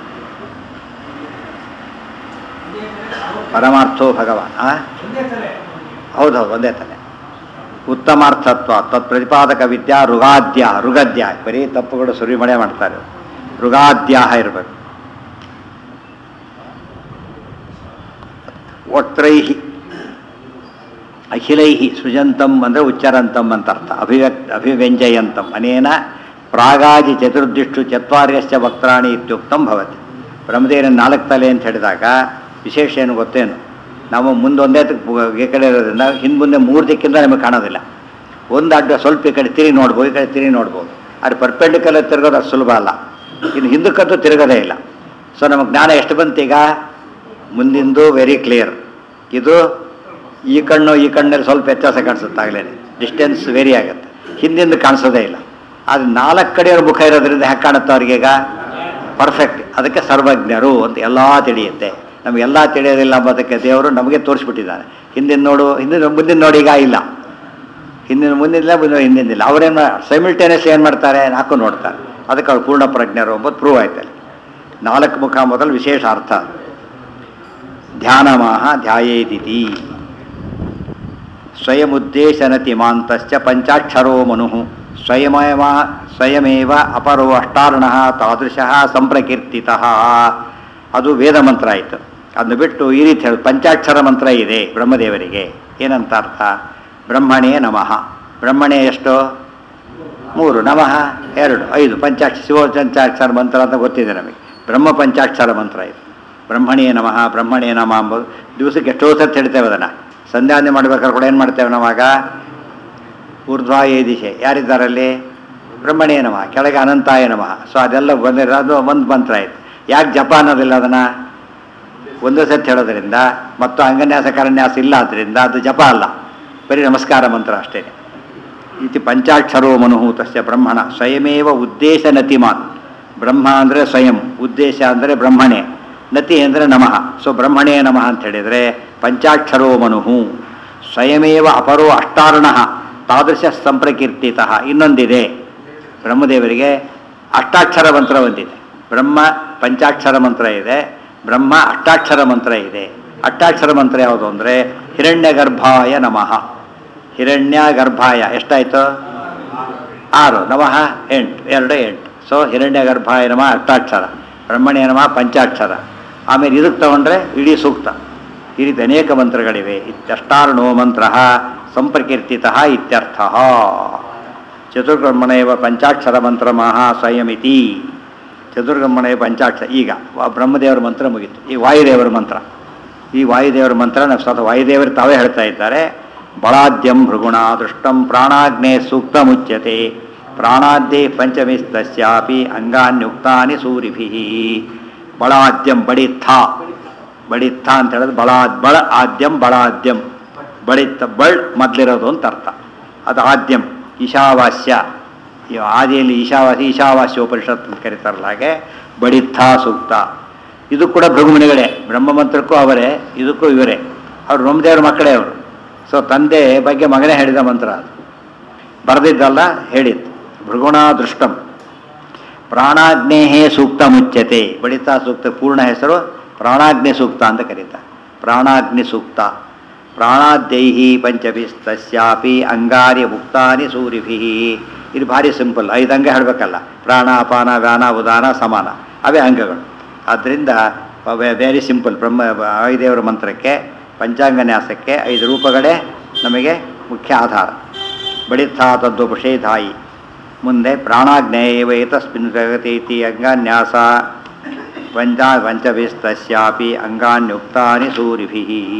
ಪರಮಾರ್ಥೋ ಭಗವಾನ್ ಆ ಒಂದೇ ತಲೆ ಹೌದೌದು ಒಂದೇ ತಲೆ ಉತ್ತಮಾರ್ಥತ್ವ ತತ್ ಪ್ರತಿಪಾದಕ ವಿದ್ಯಾ ಋಗಾದ್ಯ ಋಗದ್ಯ ಬರೀ ತಪ್ಪುಗಳು ಸುರಿಮಳೆ ಮಾಡ್ತಾರೆ ಋಗಾದ್ಯಾಹ ಇರಬೇಕು ವಕ್ತ್ರೈಹಿ ಅಖಿಲೈಹಿ ಸೃಜಂತಂ ಅಂದರೆ ಉಚ್ಚರಂತಂ ಅಂತ ಅರ್ಥ ಅಭಿವ್ಯಕ್ತ ಅಭಿವ್ಯಂಜಯಂತಂ ಅನೇನ ಪ್ರಾಗಾಜಿ ಚತುರ್ದಿಷ್ಟು ಚತ್ವಾರ್ಯಶ್ಚ ವಕ್ರಾಣಿ ಇತ್ಯುಕ್ತಂ ಭವತಿ ಬ್ರಹ್ಮದೇವನ ನಾಲ್ಕು ತಲೆ ಅಂತ ಹೇಳಿದಾಗ ವಿಶೇಷ ಏನು ಗೊತ್ತೇನು ನಾವು ಮುಂದೊಂದೇ ತ- ಈ ಕಡೆ ಇರೋದ್ರಿಂದ ಹಿಂದೆ ಮುಂದೆ ಮೂರು ದಿಕ್ಕಿಂದ ನಮಗೆ ಕಾಣೋದಿಲ್ಲ ಒಂದು ಅಡ್ಡ ಸ್ವಲ್ಪ ಈ ಕಡೆ ತಿರುಗಿ ನೋಡ್ಬೋದು ಈ ಕಡೆ ತಿರುಗಿ ನೋಡ್ಬೋದು ಅದು ಪರ್ಪೆಂಡಿಕಲ್ ತಿರುಗೋದು ಅಷ್ಟು ಸುಲಭ ಅಲ್ಲ ಇನ್ನು ಹಿಂದಕ್ಕಂತೂ ತಿರುಗೋದೇ ಇಲ್ಲ ಸೊ ನಮಗೆ ಜ್ಞಾನ ಎಷ್ಟು ಬಂತು ಈಗ ಮುಂದಿಂದು ವೆರಿ ಕ್ಲಿಯರ್ ಇದು ಈ ಕಣ್ಣು ಈ ಕಣ್ಣಲ್ಲಿ ಸ್ವಲ್ಪ ವ್ಯತ್ಯಾಸ ಕಾಣಿಸುತ್ತೆ ಆಗಲೇ ಡಿಸ್ಟೆನ್ಸ್ ವೇರಿ ಆಗುತ್ತೆ ಹಿಂದಿಂದ ಕಾಣಿಸೋದೇ ಇಲ್ಲ ಅದು ನಾಲ್ಕು ಕಡೆಯವ್ರ ಮುಖ ಇರೋದ್ರಿಂದ ಹೇಗೆ ಕಾಣುತ್ತೆ ಅವ್ರಿಗೀಗ ಪರ್ಫೆಕ್ಟ್ ಅದಕ್ಕೆ ಸರ್ವಜ್ಞರು ಅಂತ ಎಲ್ಲ ತಿಳಿಯುತ್ತೆ ನಮಗೆಲ್ಲ ತಿಳಿಯೋದಿಲ್ಲ ಅಂಬೋದಕ್ಕೆ ದೇವರು ನಮಗೆ ತೋರಿಸ್ಬಿಟ್ಟಿದ್ದಾನೆ ಹಿಂದಿನ ನೋಡು ಹಿಂದಿನ ಮುಂದಿನ ನೋಡಿ ಈಗ ಇಲ್ಲ ಹಿಂದಿನ ಮುಂದಿನ ಮುಂದಿನ ಹಿಂದಿನಿಲ್ಲ ಅವರೇನು ಸೈಮಿಲ್ಟೇನಿಯಸ್ ಏನು ಮಾಡ್ತಾರೆ ನಾಲ್ಕು ನೋಡ್ತಾರೆ ಅದಕ್ಕೆ ಅವ್ರು ಪೂರ್ಣ ಪ್ರಜ್ಞರು ಎಂಬುದು ಪ್ರೂವ್ ಆಯ್ತು ಅಲ್ಲಿ ನಾಲ್ಕು ಮುಖ ಮೊದಲು ವಿಶೇಷ ಅರ್ಥ ಧ್ಯಾನಮಾಹ ಧ್ಯಾಯೇದಿತಿ ಸ್ವಯಮುದ್ದೇಶನತಿ ಮಾಂತಶ್ಚ ಪಂಚಾಕ್ಷರೋ ಮನು ಸ್ವಯಮೇವ ಸ್ವಯಮೇವ ಅಪರೋ ಅಷ್ಟಾರ್ಣ ತಾದೃಶಃ ಸಂಪ್ರಕೀರ್ತಿತ ಅದು ವೇದ ಮಂತ್ರ ಆಯಿತು ಅದನ್ನು ಬಿಟ್ಟು ಈ ರೀತಿ ಹೇಳಿ ಪಂಚಾಕ್ಷರ ಮಂತ್ರ ಇದೆ ಬ್ರಹ್ಮದೇವರಿಗೆ ಏನಂತ ಅರ್ಥ ಬ್ರಹ್ಮಣೇ ನಮಃ ಬ್ರಹ್ಮಣೇ ಎಷ್ಟು ಮೂರು ನಮಃ ಎರಡು ಐದು ಪಂಚಾಕ್ಷ ಶಿವ ಪಂಚಾಕ್ಷರ ಮಂತ್ರ ಅಂತ ಗೊತ್ತಿದೆ ನಮಗೆ ಬ್ರಹ್ಮ ಪಂಚಾಕ್ಷರ ಮಂತ್ರ ಇದು ಬ್ರಹ್ಮಣೇ ನಮಃ ಬ್ರಹ್ಮಣೇ ನಮಃ ಅಂಬೋದು ದಿವಸಕ್ಕೆ ಎಷ್ಟೋ ಸರ್ತಿ ಹೇಳ್ತೇವೆ ಅದನ್ನು ಸಂಧ್ಯಾನೆ ಮಾಡ್ಬೇಕಾದ್ರೆ ಕೂಡ ಏನು ಮಾಡ್ತೇವೆ ನಾವಾಗ ಊರ್ಧ್ವಾಯೇ ದಿಶೆ ಯಾರಿದ್ದಾರಲ್ಲಿ ಬ್ರಹ್ಮಣೇ ನಮಃ ಕೆಳಗೆ ಅನಂತಾಯ ನಮಃ ಸೊ ಅದೆಲ್ಲ ಬಂದಿರೋದು ಒಂದು ಮಂತ್ರ ಆಯಿತು ಯಾಕೆ ಜಪ ಅನ್ನೋದಿಲ್ಲ ಅದನ್ನು ಒಂದು ಸತಿ ಹೇಳೋದ್ರಿಂದ ಮತ್ತು ಅಂಗನ್ಯಾಸ ಕರನ್ಯಾಸ ಇಲ್ಲ ಆದ್ದರಿಂದ ಅದು ಜಪ ಅಲ್ಲ ಬರೀ ನಮಸ್ಕಾರ ಮಂತ್ರ ಅಷ್ಟೇ ಇತಿ ಪಂಚಾಕ್ಷರೋ ಮನು ತಸ್ಯ ಬ್ರಹ್ಮಣ ಸ್ವಯಮೇವ ಉದ್ದೇಶ ನತಿಮಾನ್ ಬ್ರಹ್ಮ ಅಂದರೆ ಸ್ವಯಂ ಉದ್ದೇಶ ಅಂದರೆ ಬ್ರಹ್ಮಣೆ ನತಿ ಅಂದರೆ ನಮಃ ಸೊ ಬ್ರಹ್ಮಣೇ ನಮಃ ಅಂತ ಹೇಳಿದರೆ ಪಂಚಾಕ್ಷರೋ ಮನು ಸ್ವಯಮೇವ ಅಪರೋ ಅಷ್ಟಾರ್ಣ ತಾದೃಶ ಸಂಪ್ರಕೀರ್ತಿತ ಇನ್ನೊಂದಿದೆ ಬ್ರಹ್ಮದೇವರಿಗೆ ಅಷ್ಟಾಕ್ಷರ ಮಂತ್ರ ಒಂದಿದೆ ಬ್ರಹ್ಮ ಪಂಚಾಕ್ಷರ ಮಂತ್ರ ಇದೆ ಬ್ರಹ್ಮ ಅಷ್ಟಾಕ್ಷರ ಮಂತ್ರ ಇದೆ ಅಷ್ಟಾಕ್ಷರ ಮಂತ್ರ ಯಾವುದು ಅಂದರೆ ಹಿರಣ್ಯ ಗರ್ಭಾಯ ನಮಃ ಹಿರಣ್ಯ ಗರ್ಭಾಯ ಎಷ್ಟಾಯಿತು ಆರು ನಮಃ ಎಂಟು ಎರಡು ಎಂಟು ಸೊ ಹಿರಣ್ಯ ಗರ್ಭಾಯ ನಮಃ ಅಷ್ಟಾಕ್ಷರ ಬ್ರಹ್ಮಣ್ಯ ನಮಃ ಪಂಚಾಕ್ಷರ ಆಮೇಲೆ ಇದಕ್ಕೆ ತಗೊಂಡ್ರೆ ಇಡೀ ಸೂಕ್ತ ಈ ರೀತಿ ಅನೇಕ ಮಂತ್ರಗಳಿವೆ ಇತ್ಯಷ್ಟಾರ್ಣೋ ಮಂತ್ರ ಸಂಪ್ರಕೀರ್ತಿತ ಇತ್ಯರ್ಥ ಚತುರ್ಬ್ರಹ್ಮಣೇವ ಪಂಚಾಕ್ಷರ ಮಂತ್ರ ಮಹಾ ಸ್ವಯಮಿತಿ ಚತುರ್ಬ್ರಹ್ಮಣೇವ ಪಂಚಾಕ್ಷರ ಈಗ ವ- ಬ್ರಹ್ಮದೇವರ ಮಂತ್ರ ಮುಗೀತು ಈ ವಾಯುದೇವರ ಮಂತ್ರ ಈ ವಾಯುದೇವರ ಮಂತ್ರ ನಾವು ಸ್ವತಃ ವಾಯುದೇವರು ತಾವೇ ಹೇಳ್ತಾ ಇದ್ದಾರೆ ಬಲಾದ್ಯಂ ಭೃಗುಣ ದೃಷ್ಟಂ ಪ್ರಾಣಾಗ್ನೇ ಸೂಕ್ತ ಮುಚ್ಯತೆ ಪ್ರಾಣಾದ್ಯೆ ಪಂಚಮಿಸ್ತಸ್ಯಾಪಿ ಅಂಗಾನ್ಯುಕ್ತಾನಿ ಸೂರಿಭಿ ಬಲಾದ್ಯಂ ಬಡಿತ್ಥ ಬಡಿತ್ಥ ಅಂತ ಹೇಳಿದ್ರೆ ಬಲಾದ್ ಬಳ ಆದ್ಯಂ ಬಲಾದ್ಯಂ ಬಳಿತ್ತ ಬಳ್ ಮೊದಲಿರೋದು ಅಂತ ಅರ್ಥ ಅದು ಆದ್ಯಂ ಈಶಾವಾಸ್ಯ ಈ ಆದಿಯಲ್ಲಿ ಈಶಾವಾಸ್ಯ ಈಶಾವಾಸ್ಯ ಉಪನಿಷತ್ ಅಂತ ಕರೀತಾರಲ್ಲ ಹಾಗೆ ಬಡಿತ್ಥ ಸೂಕ್ತ ಇದು ಕೂಡ ಭೃಗುಮುನಿಗಳೇ ಬ್ರಹ್ಮ ಮಂತ್ರಕ್ಕೂ ಅವರೇ ಇದಕ್ಕೂ ಇವರೇ ಅವ್ರು ಬ್ರಹ್ಮದೇವರ ಮಕ್ಕಳೇ ಅವರು ಸೊ ತಂದೆ ಬಗ್ಗೆ ಮಗನೇ ಹೇಳಿದ ಮಂತ್ರ ಅದು ಬರೆದಿದ್ದಲ್ಲ ಹೇಳಿದ್ದು ಭೃಗುಣ ದೃಷ್ಟಂ ಪ್ರಾಣಾಗ್ನೇಹೇ ಸೂಕ್ತ ಮುಚ್ಯತೆ ಬಡಿತಾ ಸೂಕ್ತ ಪೂರ್ಣ ಹೆಸರು ಪ್ರಾಣಾಗ್ನಿ ಸೂಕ್ತ ಅಂತ ಕರೀತಾರೆ ಪ್ರಾಣಾಗ್ನಿ ಸೂಕ್ತ ಪ್ರಾಣಾದ್ಯೈಹಿ ಪಂಚಭಿಸ್ತಸ್ಯಾಪಿ ಅಂಗಾರ್ಯ ಮುಕ್ತಾನಿ ಸೂರಿಭಿ ಇದು ಭಾರಿ ಸಿಂಪಲ್ ಐದು ಅಂಗ ಹೇಳಬೇಕಲ್ಲ ಪ್ರಾಣ ಅಪಾನ ವ್ಯಾನ ಉದಾನ ಸಮಾನ ಅವೇ ಅಂಗಗಳು ಆದ್ದರಿಂದ ವೆರಿ ಸಿಂಪಲ್ ಬ್ರಹ್ಮ ವಾಯುದೇವರ ಮಂತ್ರಕ್ಕೆ ಪಂಚಾಂಗನ್ಯಾಸಕ್ಕೆ ಐದು ರೂಪಗಳೇ ನಮಗೆ ಮುಖ್ಯ ಆಧಾರ ಬಡಿತ್ಥಾ ತದ್ವಪುಷೇಧಾಯಿ ಮುಂದೆ ಪ್ರಾಣಾಗ್ನೇಯವ ಏತಸ್ಮಿನ್ ಜಗತೀತಿ ಅಂಗಾನ್ಯಾಸ ಪಂಚ ಪಂಚಭಿಸ್ತಸ್ಯಾಪಿ ಅಂಗಾನ್ಯುಕ್ತಾನಿ ಸೂರಿಭಿ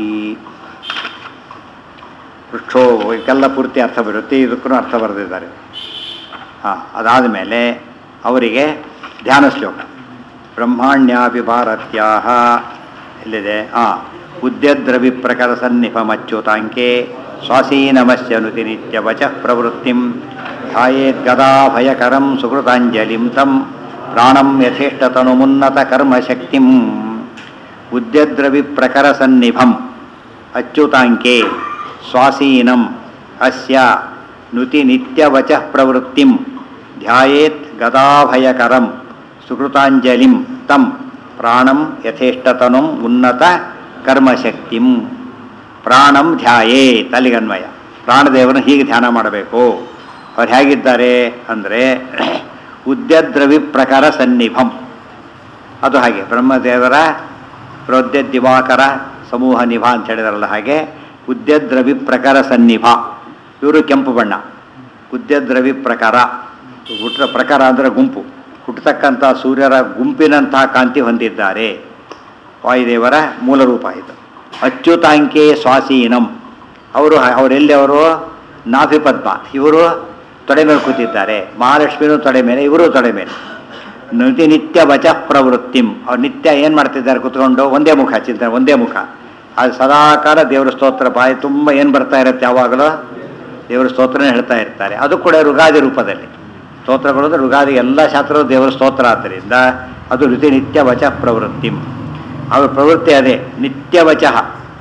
ಪೃಷ್ಠೋ ಇದಕ್ಕೆಲ್ಲ ಪೂರ್ತಿ ಅರ್ಥ ಬರುತ್ತೆ ಇದಕ್ಕೂ ಅರ್ಥ ಬರೆದಿದ್ದಾರೆ ಹಾಂ ಅದಾದ ಮೇಲೆ ಅವರಿಗೆ ಧ್ಯಾನ ಶ್ಲೋಕ ಬ್ರಹ್ಮಾಣ್ಯಾಪಿ ಭಾರತ್ಯಾಹ ಎಲ್ಲಿದೆ ಹಾಂ ಉದ್ಯದ್ರವಿ ಪ್ರಕರ ಸನ್ನಿಪಮಚ್ಯುತಾಂಕೆ ಸ್ವಾಸೀನಮಸ್ಯನುತಿ ನಿತ್ಯ ವಚ ಪ್ರವೃತ್ತಿಂ ಧ್ಯಾಯೇದ್ಗದಾ ಭಯಕರಂ ಸುಕೃತಾಂಜಲಿಂ ತಂ ಪ್ರಾಣಂ ಯಥೇಷ್ಟತನುಮುನ್ನತ ಕರ್ಮಶಕ್ತಿಂ ಉದ್ಯದ್ರವಿ ಪ್ರಕರ ಸನ್ನಿಭಂ ಅಚ್ಯುತಾಂಕೆ ಸ್ವಾಸೀನಂ ಅಸ್ಯ ನುತಿ ನಿತ್ಯವಚ ಪ್ರವೃತ್ತಿಂ ಧ್ಯಾಯೇತ್ ಗದಾಭಯಕರಂ ಸುಕೃತಾಂಜಲಿಂ ತಂ ಪ್ರಾಣಂ ಯಥೇಷ್ಟತನುಂ ಉನ್ನತ ಕರ್ಮಶಕ್ತಿಂ ಪ್ರಾಣಂ ಧ್ಯಾಯೇತ್ ಅಲ್ಲಿಗನ್ವಯ ಪ್ರಾಣದೇವರನ್ನು ಹೀಗೆ ಧ್ಯಾನ ಮಾಡಬೇಕು ಅವ್ರು ಹೇಗಿದ್ದಾರೆ ಅಂದರೆ ಉದ್ಯದ್ರವಿ ಪ್ರಕಾರ ಸನ್ನಿಭಂ ಅದು ಹಾಗೆ ಬ್ರಹ್ಮದೇವರ ಪ್ರೋದ್ಯ ದಿವಾಕರ ಸಮೂಹ ನಿಭ ಅಂತ ಹೇಳಿದಾರಲ್ಲ ಹಾಗೆ ಉದ್ಯದ್ರವಿ ಪ್ರಕಾರ ಸನ್ನಿಭ ಇವರು ಕೆಂಪು ಬಣ್ಣ ಉದ್ಯದ್ರವಿ ಪ್ರಕಾರ ಹುಟ್ಟ ಪ್ರಕಾರ ಅಂದರೆ ಗುಂಪು ಹುಟ್ಟತಕ್ಕಂಥ ಸೂರ್ಯರ ಗುಂಪಿನಂತಹ ಕಾಂತಿ ಹೊಂದಿದ್ದಾರೆ ವಾಯುದೇವರ ಮೂಲ ರೂಪ ಇದು ಅಚ್ಯುತಾಂಕೆ ಸ್ವಾಸೀನಂ ಅವರು ಅವರೆಲ್ಲಿ ಅವರು ನಾಭಿಪದ್ಮ ಇವರು ತೊಡೆ ಮೇಲೆ ಕೂತಿದ್ದಾರೆ ಮಹಾಲಕ್ಷ್ಮಿನೂ ತೊಡೆ ಮೇಲೆ ಇವರು ತೊಡೆ ಮೇಲೆ ನತಿ ನಿತ್ಯ ವಚ ಪ್ರವೃತ್ತಿಂ ಅವ್ರು ನಿತ್ಯ ಏನು ಮಾಡ್ತಿದ್ದಾರೆ ಕುತ್ಕೊಂಡು ಒಂದೇ ಮುಖ ಚಿಂತನೆ ಒಂದೇ ಮುಖ ಅದು ಸದಾಕಾಲ ದೇವರ ಸ್ತೋತ್ರ ಬಾಯಿ ತುಂಬ ಏನು ಬರ್ತಾ ಇರುತ್ತೆ ಯಾವಾಗಲೂ ದೇವರ ಸ್ತೋತ್ರನೇ ಹೇಳ್ತಾ ಇರ್ತಾರೆ ಅದು ಕೂಡ ಋಗಾದಿ ರೂಪದಲ್ಲಿ ಸ್ತೋತ್ರಗಳು ಅಂದ್ರೆ ಋಗಾದಿ ಎಲ್ಲ ಶಾಸ್ತ್ರಗಳು ದೇವರ ಸ್ತೋತ್ರ ಆದ್ದರಿಂದ ಅದು ಋತಿ ನಿತ್ಯ ವಚ ಪ್ರವೃತ್ತಿಂ ಅವ್ರ ಪ್ರವೃತ್ತಿ ಅದೇ ನಿತ್ಯ ವಚಃ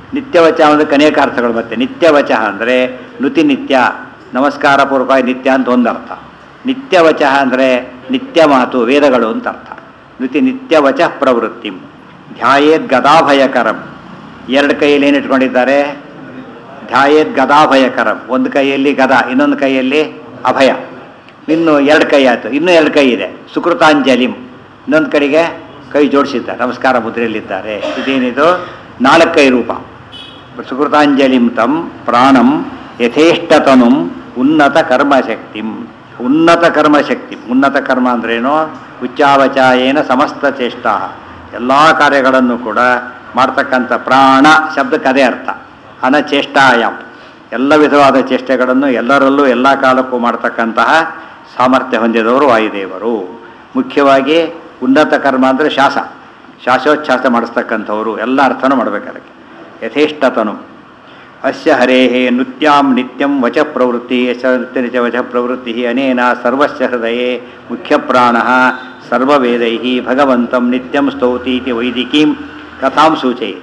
ನಿತ್ಯವಚ ಅಂದರೆ ಅನೇಕ ಅರ್ಥಗಳು ಮತ್ತೆ ನಿತ್ಯವಚ ಅಂದರೆ ನುತಿ ನಿತ್ಯ ನಮಸ್ಕಾರ ಪೂರ್ವಕ ನಿತ್ಯ ಅಂತ ಒಂದು ಅರ್ಥ ನಿತ್ಯವಚ ಅಂದರೆ ನಿತ್ಯ ಮಾತು ವೇದಗಳು ಅಂತ ಅರ್ಥ ನುತಿ ನಿತ್ಯವಚ ಪ್ರವೃತ್ತಿ ಧ್ಯಾಯೇದ್ ಗದಾಭಯಕರಂ ಎರಡು ಕೈಯಲ್ಲಿ ಏನು ಇಟ್ಕೊಂಡಿದ್ದಾರೆ ಧ್ಯಾಯೇದ್ ಗದಾಭಯಕರಂ ಒಂದು ಕೈಯಲ್ಲಿ ಗದಾ ಇನ್ನೊಂದು ಕೈಯಲ್ಲಿ ಅಭಯ ಇನ್ನು ಎರಡು ಕೈ ಆಯಿತು ಇನ್ನೂ ಎರಡು ಕೈ ಇದೆ ಸುಕೃತಾಂಜಲಿಂ ಇನ್ನೊಂದು ಕಡೆಗೆ ಕೈ ಜೋಡಿಸಿದ್ದಾರೆ ನಮಸ್ಕಾರ ಮುದ್ರೆಯಲ್ಲಿದ್ದಾರೆ ಇದೇನಿದು ನಾಲ್ಕು ಕೈ ರೂಪ ಸುಕೃತಾಂಜಲಿಂ ತಂ ಪ್ರಾಣಂ ಯಥೇಷ್ಟತನು ಉನ್ನತ ಕರ್ಮಶಕ್ತಿಂ ಉನ್ನತ ಕರ್ಮಶಕ್ತಿ ಉನ್ನತ ಕರ್ಮ ಅಂದ್ರೇನು ಉಚ್ಚಾವಚಾಯೇನ ಸಮಸ್ತ ಚೇಷ್ಟ ಎಲ್ಲ ಕಾರ್ಯಗಳನ್ನು ಕೂಡ ಮಾಡ್ತಕ್ಕಂಥ ಪ್ರಾಣ ಶಬ್ದಕ್ಕೆ ಅದೇ ಅರ್ಥ ಅನಚೇಷ್ಟಾಯಂ ಎಲ್ಲ ವಿಧವಾದ ಚೇಷ್ಟೆಗಳನ್ನು ಎಲ್ಲರಲ್ಲೂ ಎಲ್ಲ ಕಾಲಕ್ಕೂ ಮಾಡ್ತಕ್ಕಂತಹ ಸಾಮರ್ಥ್ಯ ಹೊಂದಿದವರು ವಾಯುದೇವರು ಮುಖ್ಯವಾಗಿ ಉನ್ನತ ಕರ್ಮ ಅಂದರೆ ಶಾಸ ಶಾಸೋಚ್ಛ್ವಾಸ ಮಾಡಿಸ್ತಕ್ಕಂಥವರು ಎಲ್ಲ ಅರ್ಥನೂ ಮಾಡಬೇಕು ಅದಕ್ಕೆ ಯಥೇಷ್ಟತನು ಅಸ್ಯ ಹರೇ ನೃತ್ಯಾಂ ನಿತ್ಯಂ ವಚ ಪ್ರವೃತ್ತಿ ಯಶ ನೃತ್ಯನಿಚ ವಚ ಪ್ರವೃತ್ತಿ ಅನೇನ ಸರ್ವಸ್ಯ ಹೃದಯೇ ಮುಖ್ಯಪ್ರಾಣ ಸರ್ವವೇದೈ ಭಗವಂತಂ ನಿತ್ಯಂ ಸ್ತೌತಿ ಇತಿ ವೈದಿಕೀಂ ಕಥಾಂ ಸೂಚಯಿ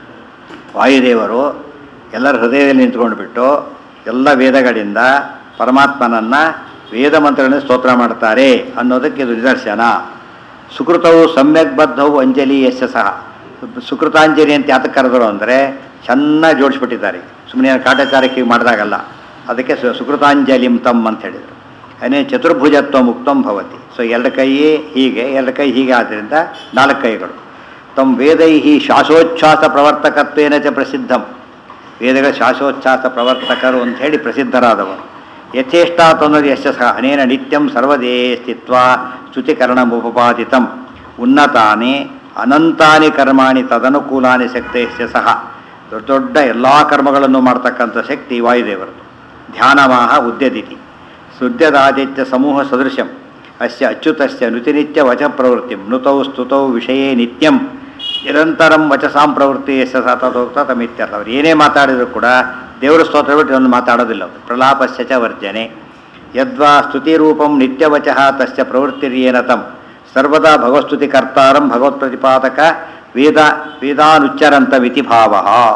ವಾಯುದೇವರು ಎಲ್ಲರ ಹೃದಯದಲ್ಲಿ ನಿಂತ್ಕೊಂಡ್ಬಿಟ್ಟು ಎಲ್ಲ ವೇದಗಳಿಂದ ಪರಮಾತ್ಮನನ್ನು ವೇದ ಮಂತ್ರಗಳನ್ನು ಸ್ತೋತ್ರ ಮಾಡ್ತಾರೆ ಅನ್ನೋದಕ್ಕೆ ಇದು ನಿದರ್ಶನ ಸುಕೃತವು ಸಮ್ಯಕ್ ಬದ್ಧವು ಅಂಜಲಿ ಯಶ ಸಹ ಸುಕೃತಾಂಜಲಿ ಅಂತ ಯಾತಕ್ಕೆ ಕರೆದರು ಅಂದರೆ ಚೆನ್ನಾಗಿ ಜೋಡಿಸ್ಬಿಟ್ಟಿದ್ದಾರೆ ಸುಮ್ಮನೆ ಕಾಟಾಚಾರಕ್ಕೆ ಮಾಡಿದಾಗಲ್ಲ ಅದಕ್ಕೆ ಸು- ಸುಕೃತಾಂಜಲಿಂ ತಮ್ ಅಂತ ಹೇಳಿದರು ಅನೇ ಚತುರ್ಭುಜತ್ವ ಮುಕ್ತಂ ಭವತಿ ಸೊ ಎರಡು ಕೈ ಹೀಗೆ ಎರಡು ಕೈ ಹೀಗೆ ಆದ್ದರಿಂದ ನಾಲ್ಕು ಕೈಗಳು ತಮ್ಮ ವೇದೈ ಶಾಸೋಚ್ಛ್ವಾಸ ಪ್ರವರ್ತಕತ್ವೇನ ಚ ಪ್ರಸಿದ್ಧಂ ವೇದಗಳ ಶಾಸೋಚ್ಛ್ವಾಸ ಪ್ರವರ್ತಕರು ಅಂತ ಹೇಳಿ ಪ್ರಸಿದ್ಧರಾದವರು ಯಥೇಷ್ಟ ತನ್ನದು ಯಶಸ್ಸ ಅನೇನ ನಿತ್ಯಂ ಸರ್ವದೇ ಸ್ಥಿತ್ವ ಸ್ತುತಿಕರಣಮುಪಪಾದಿತಂ ಉನ್ನತಾನಿ ಅನಂತಾನಿ ಕರ್ಮಾಣಿ ತದನುಕೂಲಾನಿ ಶಕ್ತಿಯ ಸಹ ದೊಡ್ಡ ದೊಡ್ಡ ಎಲ್ಲ ಕರ್ಮಗಳನ್ನು ಮಾಡ್ತಕ್ಕಂಥ ಶಕ್ತಿ ವಾಯುದೇವರದು ಧ್ಯಾನಮಾಹ ಉದ್ಯದಿತಿ ಸುದ್ಯದಾದಿತ್ಯ ಸಮೂಹ ಸದೃಶಂ ಅಸ್ಯ ಅಚ್ಯುತಸ್ಯ ನುತಿನಿತ್ಯ ವಚ ಪ್ರವೃತ್ತಿ ನುತೌ ಸ್ತುತೌ ವಿಷಯೇ ನಿತ್ಯಂ ನಿರಂತರಂ ವಚಸಾಂ ಪ್ರವೃತ್ತಿ ಯಶ ಸತತೋಕ್ತ ತಮಿತ್ಯರ್ಥ ಅವ್ರು ಏನೇ ಮಾತಾಡಿದ್ರು ಕೂಡ ದೇವರ ಸ್ತೋತ್ರ ಬಿಟ್ಟು ಒಂದು ಮಾತಾಡೋದಿಲ್ಲ ಅವರು ಪ್ರಲಾಪಸ್ಯ ಚ ವರ್ಜನೆ ಯದ್ವಾ ಸ್ತುತಿರೂಪಂ ನಿತ್ಯವಚಃ ತಸ್ಯ ಪ್ರವೃತ್ತಿರ್ಯೇನ ತಂ ಸರ್ವದಾ ಭಗವಸ್ತುತಿ ಕರ್ತಾರಂ ಭಗವತ್ ಪ್ರತಿಪಾದಕ ವೇದ ವೇದಾನುಚ್ಚರಂತಮಿತಿ ಭಾವ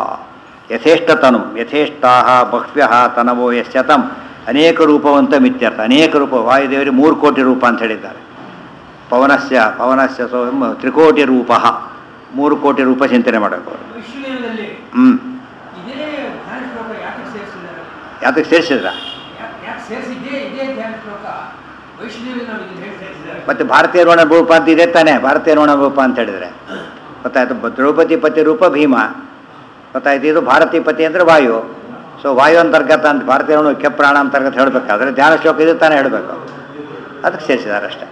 ಯಥೇಷ್ಟತನು ಯಥೇಷ್ಟಾ ಬಹ್ವ್ಯ ತನವೋ ಯಶ್ಯ ತಂ ಅನೇಕ ರೂಪವಂತ ಮಿತ್ಯರ್ಥ ಅನೇಕ ರೂಪ ವಾಯುದೇವರಿಗೆ ಮೂರು ಕೋಟಿ ರೂಪ ಅಂತ ಹೇಳಿದ್ದಾರೆ ಪವನಸ್ಯ ಪವನಸ್ಯ ಸೋ ತ್ರಿಕೋಟಿ ರೂಪ ಮೂರು ಕೋಟಿ ರೂಪ ಚಿಂತನೆ ಮಾಡಬೇಕು ಅವರು ವಿಶ್ವದಲ್ಲಿ ಹ್ಞೂ ಇದೇ ಧ್ಯಾನ ಶ್ಲೋಕ ಯಾಕೆ ಸೇರಿಸಿದ್ದಾರೆ ಯಾತಕ್ಕೆ ಸೇರಿಸಿದ್ರ ಯಾಕೆ ಸೇರಿಸಿದ್ದೇ ಇದೇ ಧ್ಯಾನ ಶ್ಲೋಕ ವೈಷ್ಣವಿ ನಾವು ಇದನ್ನ ಹೇಳಿ ಸೇರಿಸಿದ್ದಾರೆ ಮತ್ತು ಭಾರತೀಯ ಋಣ ರೂಪ ಅಂತ ಇದೆ ತಾನೆ ಭಾರತೀಯ ಋಣ ರೂಪ ಅಂತ ಹೇಳಿದರೆ ಗೊತ್ತಾಯ್ತು ಬ- ದ್ರೌಪದಿ ಪತಿ ರೂಪ ಭೀಮ ಗೊತ್ತಾಯ್ತು ಇದು ಭಾರತೀ ಪತಿ ಅಂದರೆ ವಾಯು ಸೊ ವಾಯು ಅಂತರ್ಗತ ಅಂತ ಭಾರತೀಯ ಋಣ ಕೆಪ್ರಾಣ ಅಂತರ್ಗತ ಹೇಳಬೇಕಾದ್ರೆ ಧ್ಯಾನ ಶ್ಲೋಕ ಇದು ತಾನೇ ಹೇಳಬೇಕು ಅದಕ್ಕೆ ಸೇರಿಸಿದ್ದಾರೆ ಅಷ್ಟೇ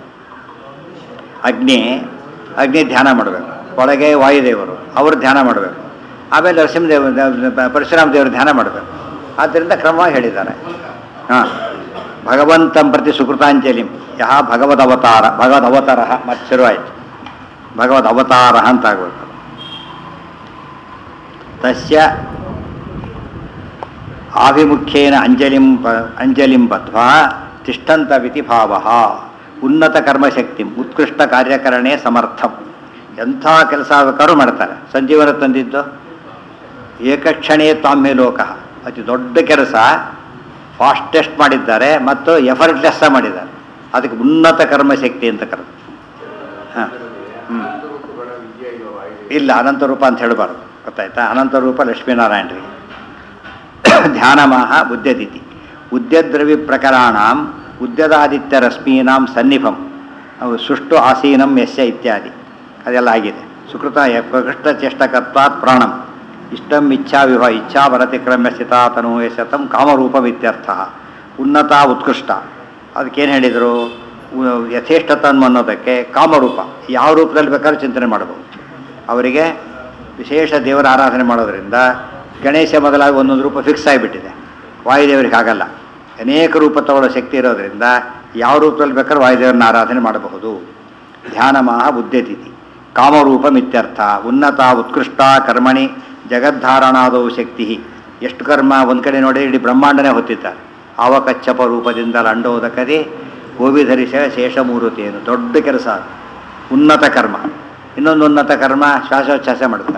ಅಗ್ನಿ ಅಗ್ನಿ ಧ್ಯಾನ ಮಾಡಬೇಕು ಒಳಗೆ ವಾಯುದೇವರು ಅವರು ಧ್ಯಾನ ಮಾಡಬೇಕು ಆಮೇಲೆ ನರಸಿಂಹದೇವ ದ- ಪರಶುರಾಮ ದೇವರು ಧ್ಯಾನ ಮಾಡಬೇಕು ಆದ್ದರಿಂದ ಕ್ರಮವಾಗಿ ಹೇಳಿದ್ದಾರೆ ಹಾಂ ಭಗವಂತಂ ಪ್ರತಿ ಸುಕೃತಾಂಜಲಿ ಯಹ ಭಗವದ್ ಅವತಾರ ಭಗವದ್ ಅವತಾರ ಮತ್ತೆ ಶುರುವಾಯಿತು ಭಗವದ್ ಅವತಾರ ಅಂತ ಆಗಬೇಕು ತಸ್ಯ ಆಭಿಮುಖ್ಯೇನ ಅಂಜಲಿಂ ಪ- ಅಂಜಲಿಂ ಬದ್ವಾ ತಿಷ್ಠಂತವಿತಿ ಭಾವ ಉನ್ನತ ಕರ್ಮಶಕ್ತಿ ಉತ್ಕೃಷ್ಟ ಕಾರ್ಯಕರಣೆ ಸಮರ್ಥಂ ಎಂಥ ಕೆಲಸ ಬೇಕಾದ್ರೂ ಮಾಡ್ತಾರೆ ಸಂಜೀವನ ತಂದಿದ್ದು ಏಕಕ್ಷಣೇ ತಾಮ್ಯ ಲೋಕ ಅತಿ ದೊಡ್ಡ ಕೆಲಸ ಫಾಸ್ಟೆಸ್ಟ್ ಮಾಡಿದ್ದಾರೆ ಮತ್ತು ಎಫರ್ಟ್ಲೆಸ್ ಮಾಡಿದ್ದಾರೆ ಅದಕ್ಕೆ ಉನ್ನತ ಕರ್ಮಶಕ್ತಿ ಅಂತ ಕರೆದು ಹಾಂ ಹ್ಞೂ ಇಲ್ಲ ಅನಂತ ರೂಪ ಅಂತ ಹೇಳಬಾರ್ದು ಗೊತ್ತಾಯ್ತಾ ಅನಂತ ರೂಪ ಲಕ್ಷ್ಮೀನಾರಾಯಣರಿಗೆ ಧ್ಯಾನಮಾಹ ಉದ್ಯದಿತಿ ಉದ್ಯದ್ರವಿ ಪ್ರಕರಣಾಂ ಉದ್ಯದಾದಿತ್ಯ ರಶ್ಮೀನಾಂ ಸನ್ನಿಭಂ ಅವು ಸುಷ್ಟು ಆಸೀನಂ ಯಸ್ಯ ಇತ್ಯಾದಿ ಅದೆಲ್ಲ ಆಗಿದೆ ಸುಕೃತ ಪ್ರಕೃಷ್ಟ ಚೇಷ್ಟಕತ್ವಾತ್ ಪ್ರಾಣಂ ಇಷ್ಟಂ ಇಚ್ಛಾ ವಿಭ ಇಚ್ಛಾ ವರತಿಕ್ರಮ್ಯ ಸ್ಥಿತಾತನು ಯಶತಂ ಕಾಮರೂಪಮಿತ್ಯರ್ಥ ಉನ್ನತ ಉತ್ಕೃಷ್ಟ ಅದಕ್ಕೇನು ಹೇಳಿದರು ಉ- ಯಥೇಷ್ಟತನ್ ಅನ್ನೋದಕ್ಕೆ ಕಾಮರೂಪ ಯಾವ ರೂಪದಲ್ಲಿ ಬೇಕಾದ್ರೂ ಚಿಂತನೆ ಮಾಡಬಹುದು ಅವರಿಗೆ ವಿಶೇಷ ದೇವರ ಆರಾಧನೆ ಮಾಡೋದರಿಂದ ಗಣೇಶ ಮೊದಲಾಗಿ ಒಂದೊಂದು ರೂಪ ಫಿಕ್ಸ್ ಆಗಿಬಿಟ್ಟಿದೆ ವಾಯುದೇವರಿಗೆ ಆಗಲ್ಲ ಅನೇಕ ರೂಪ ತಗೊಳ್ಳೋ ಶಕ್ತಿ ಇರೋದರಿಂದ ಯಾವ ರೂಪದಲ್ಲಿ ಬೇಕಾದ್ರೂ ವಾಯುದೇವರನ್ನ ಆರಾಧನೆ ಮಾಡಬಹುದು ಧ್ಯಾನಮಾಹ ಉದ್ಯತಿಥಿ ಕಾಮರೂಪ ಮಿತ್ಯರ್ಥ ಉನ್ನತ ಉತ್ಕೃಷ್ಟ ಕರ್ಮಣಿ ಜಗದ್ಧಾರಣಾದವು ಶಕ್ತಿ ಎಷ್ಟು ಕರ್ಮ ಒಂದು ಕಡೆ ನೋಡಿ ಇಡೀ ಬ್ರಹ್ಮಾಂಡನೇ ಹೊತ್ತಿದ್ದಾರೆ ಆವಕಚ್ಚಪ ರೂಪದಿಂದ ಲಂಡೋದಕದಿ ಗೋವಿಧರಿಸ ಶೇಷಮೂರುತಿಯನ್ನು ದೊಡ್ಡ ಕೆಲಸ ಅದು ಉನ್ನತ ಕರ್ಮ ಇನ್ನೊಂದು ಉನ್ನತ ಕರ್ಮ ಶ್ವಾಸೋಚ್ಛ್ವಾಸ ಮಾಡ್ತಾರೆ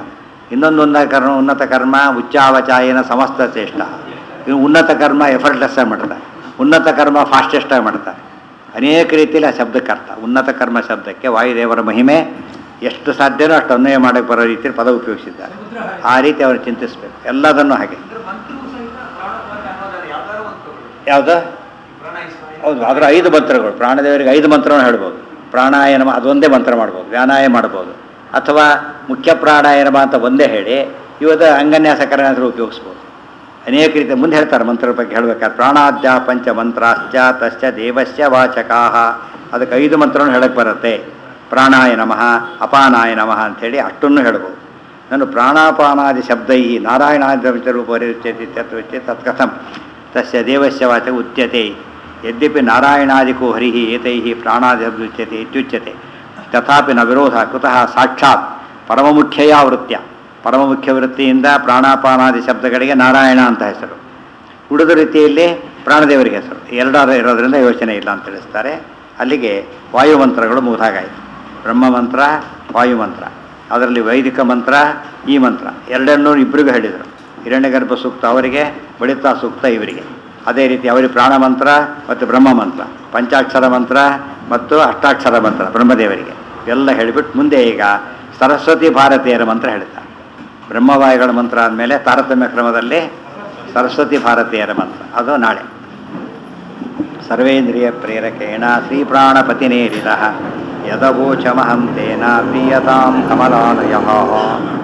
ಇನ್ನೊಂದು ಉನ್ನತ ಕರ್ಮ ಉನ್ನತ ಕರ್ಮ ಉಚ್ಚಾವಚಾಯನ ಸಮಸ್ತ ಚೇಷ್ಟ ಇನ್ನು ಉನ್ನತ ಕರ್ಮ ಎಫರ್ಟ್ಲೆಸ್ ಆಗಿ ಮಾಡ್ತಾರೆ ಉನ್ನತ ಕರ್ಮ ಫಾಸ್ಟೆಸ್ಟ್ ಆಗಿ ಮಾಡ್ತಾರೆ ಅನೇಕ ರೀತಿಯಲ್ಲಿ ಆ ಶಬ್ದಕ್ಕೆ ಅರ್ಥ ಉನ್ನತ ಕರ್ಮ ಶಬ್ದಕ್ಕೆ ವಾಯುದೇವರ ಮಹಿಮೆ ಎಷ್ಟು ಸಾಧ್ಯನೋ ಅಷ್ಟು ಅನ್ವಯ ಮಾಡಕ್ಕೆ ಬರೋ ರೀತಿಯಲ್ಲಿ ಪದ ಉಪಯೋಗಿಸಿದ್ದಾರೆ ಆ ರೀತಿ ಅವರು ಚಿಂತಿಸಬೇಕು ಎಲ್ಲದನ್ನೂ ಹಾಗೆ ಅಂದ್ರೆ ಮಂತ್ರವೂ ಸಹಿತ ಪ್ರಾಣಪಾತ ಅನ್ನೋದಲ್ಲ ಯಾವ್ದಾರು ಒಂದು ತಗೊಳ್ಳಿ ಯಾವುದು ಪ್ರಾಣಾಯಿಸ್ವಾಮಿ ಹೌದು ಅದರ ಐದು ಮಂತ್ರಗಳು ಪ್ರಾಣದೇವರಿಗೆ ಐದು ಮಂತ್ರವನ್ನು ಹೇಳ್ಬೋದು ಪ್ರಾಣಾಯಾಮ ಅದೊಂದೇ ಮಂತ್ರ ಮಾಡ್ಬೋದು ವ್ಯಾನಾಯ ಮಾಡ್ಬೋದು ಅಥವಾ ಮುಖ್ಯ ಪ್ರಾಣಾಯಾಮ ಅಂತ ಒಂದೇ ಹೇಳಿ ಇವತ್ತು ಅಂಗನ್ಯಾಸಕರ ಉಪಯೋಗಿಸ್ಬೋದು ಅನೇಕ ರೀತಿ ಮುಂದೆ ಹೇಳ್ತಾರೆ ಮಂತ್ರದ ಬಗ್ಗೆ ಹೇಳ್ಬೇಕಾದ್ರೆ ಪ್ರಾಣಾದ್ಯ ಪಂಚ ಮಂತ್ರಾಶ್ಚ ತಶ್ಚ ದೇವಸ್ಯ ವಾಚಕಾಹ ಅದಕ್ಕೆ ಐದು ಮಂತ್ರವನ್ನು ಹೇಳಕ್ಕೆ ಬರುತ್ತೆ ಪ್ರಾಣಾಯ ನಮಃ ಅಪಾನಾಯ ನಮಃ ಅಂಥೇಳಿ ಅಷ್ಟನ್ನು ಹೇಳ್ಬೋದು ನಾನು ಪ್ರಾಣಾಪಾನಾದಿ ಶಬ್ದೈ ನಾರಾಯಣಾದಿ ರೂಪರಿಚ್ಯತೆ ತತ್ವಚ್ಯತೆ ತತ್ಕಥಂ ತಸ್ಯ ದೇವಸ್ಯ ವಾಚ ಉಚ್ಯತೆ ಯದ್ಯಪಿ ನಾರಾಯಣಾದಿಕೋ ಹರಿ ಏತೈ ಪ್ರಾಣಾದಿಚ್ಯತೆ ಇತ್ಯುಚ್ಯತೆ ತಥಾಪಿ ನ ವಿರೋಧ ಕುತಃ ಸಾಕ್ಷಾತ್ ಪರಮಮುಖ್ಯಯ ವೃತ್ಯ ಪರಮಮುಖ್ಯ ವೃತ್ತಿಯಿಂದ ಪ್ರಾಣಾಪಾನಾದಿ ಶಬ್ದಗಳಿಗೆ ನಾರಾಯಣ ಅಂತ ಹೆಸರು ಉಳಿದ ರೀತಿಯಲ್ಲಿ ಪ್ರಾಣದೇವರಿಗೆ ಹೆಸರು ಎರಡಾರು ಇರೋದ್ರಿಂದ ಯೋಚನೆ ಇಲ್ಲ ಅಂತ ತಿಳಿಸ್ತಾರೆ ಅಲ್ಲಿಗೆ ವಾಯುಮಂತ್ರಗಳು ಮುಗಿದಾಗಾಯಿತು ಬ್ರಹ್ಮಮಂತ್ರ ವಾಯುಮಂತ್ರ ಅದರಲ್ಲಿ ವೈದಿಕ ಮಂತ್ರ ಈ ಮಂತ್ರ ಎರಡನ್ನೂ ಇಬ್ಬರಿಗೂ ಹೇಳಿದರು ಹಿರಣ್ಯಗರ್ಭ ಸೂಕ್ತ ಅವರಿಗೆ ಬಳಿತ ಸೂಕ್ತ ಇವರಿಗೆ ಅದೇ ರೀತಿ ಅವರಿಗೆ ಪ್ರಾಣ ಮಂತ್ರ ಮತ್ತು ಬ್ರಹ್ಮ ಮಂತ್ರ ಪಂಚಾಕ್ಷರ ಮಂತ್ರ ಮತ್ತು ಅಷ್ಟಾಕ್ಷರ ಮಂತ್ರ ಬ್ರಹ್ಮದೇವರಿಗೆ ಎಲ್ಲ ಹೇಳಿಬಿಟ್ಟು ಮುಂದೆ ಈಗ ಸರಸ್ವತಿ ಭಾರತೀಯರ ಮಂತ್ರ ಹೇಳ್ತಾರೆ ಬ್ರಹ್ಮವಾಯುಗಳ ಮಂತ್ರ ಆದಮೇಲೆ ತಾರತಮ್ಯ ಕ್ರಮದಲ್ಲಿ ಸರಸ್ವತಿ ಭಾರತೀಯರ ಮಂತ್ರ ಅದು ನಾಳೆ ಸರ್ವೇಂದ್ರಿಯ ಪ್ರೇರಕೇಣ ಶ್ರೀಪ್ರಾಣಪತಿನೇರಿದ ಯದವೋಚಮಹಂ ತೇನ ಪ್ರೀಯತಾಂ ಕಮಲಾಲಯ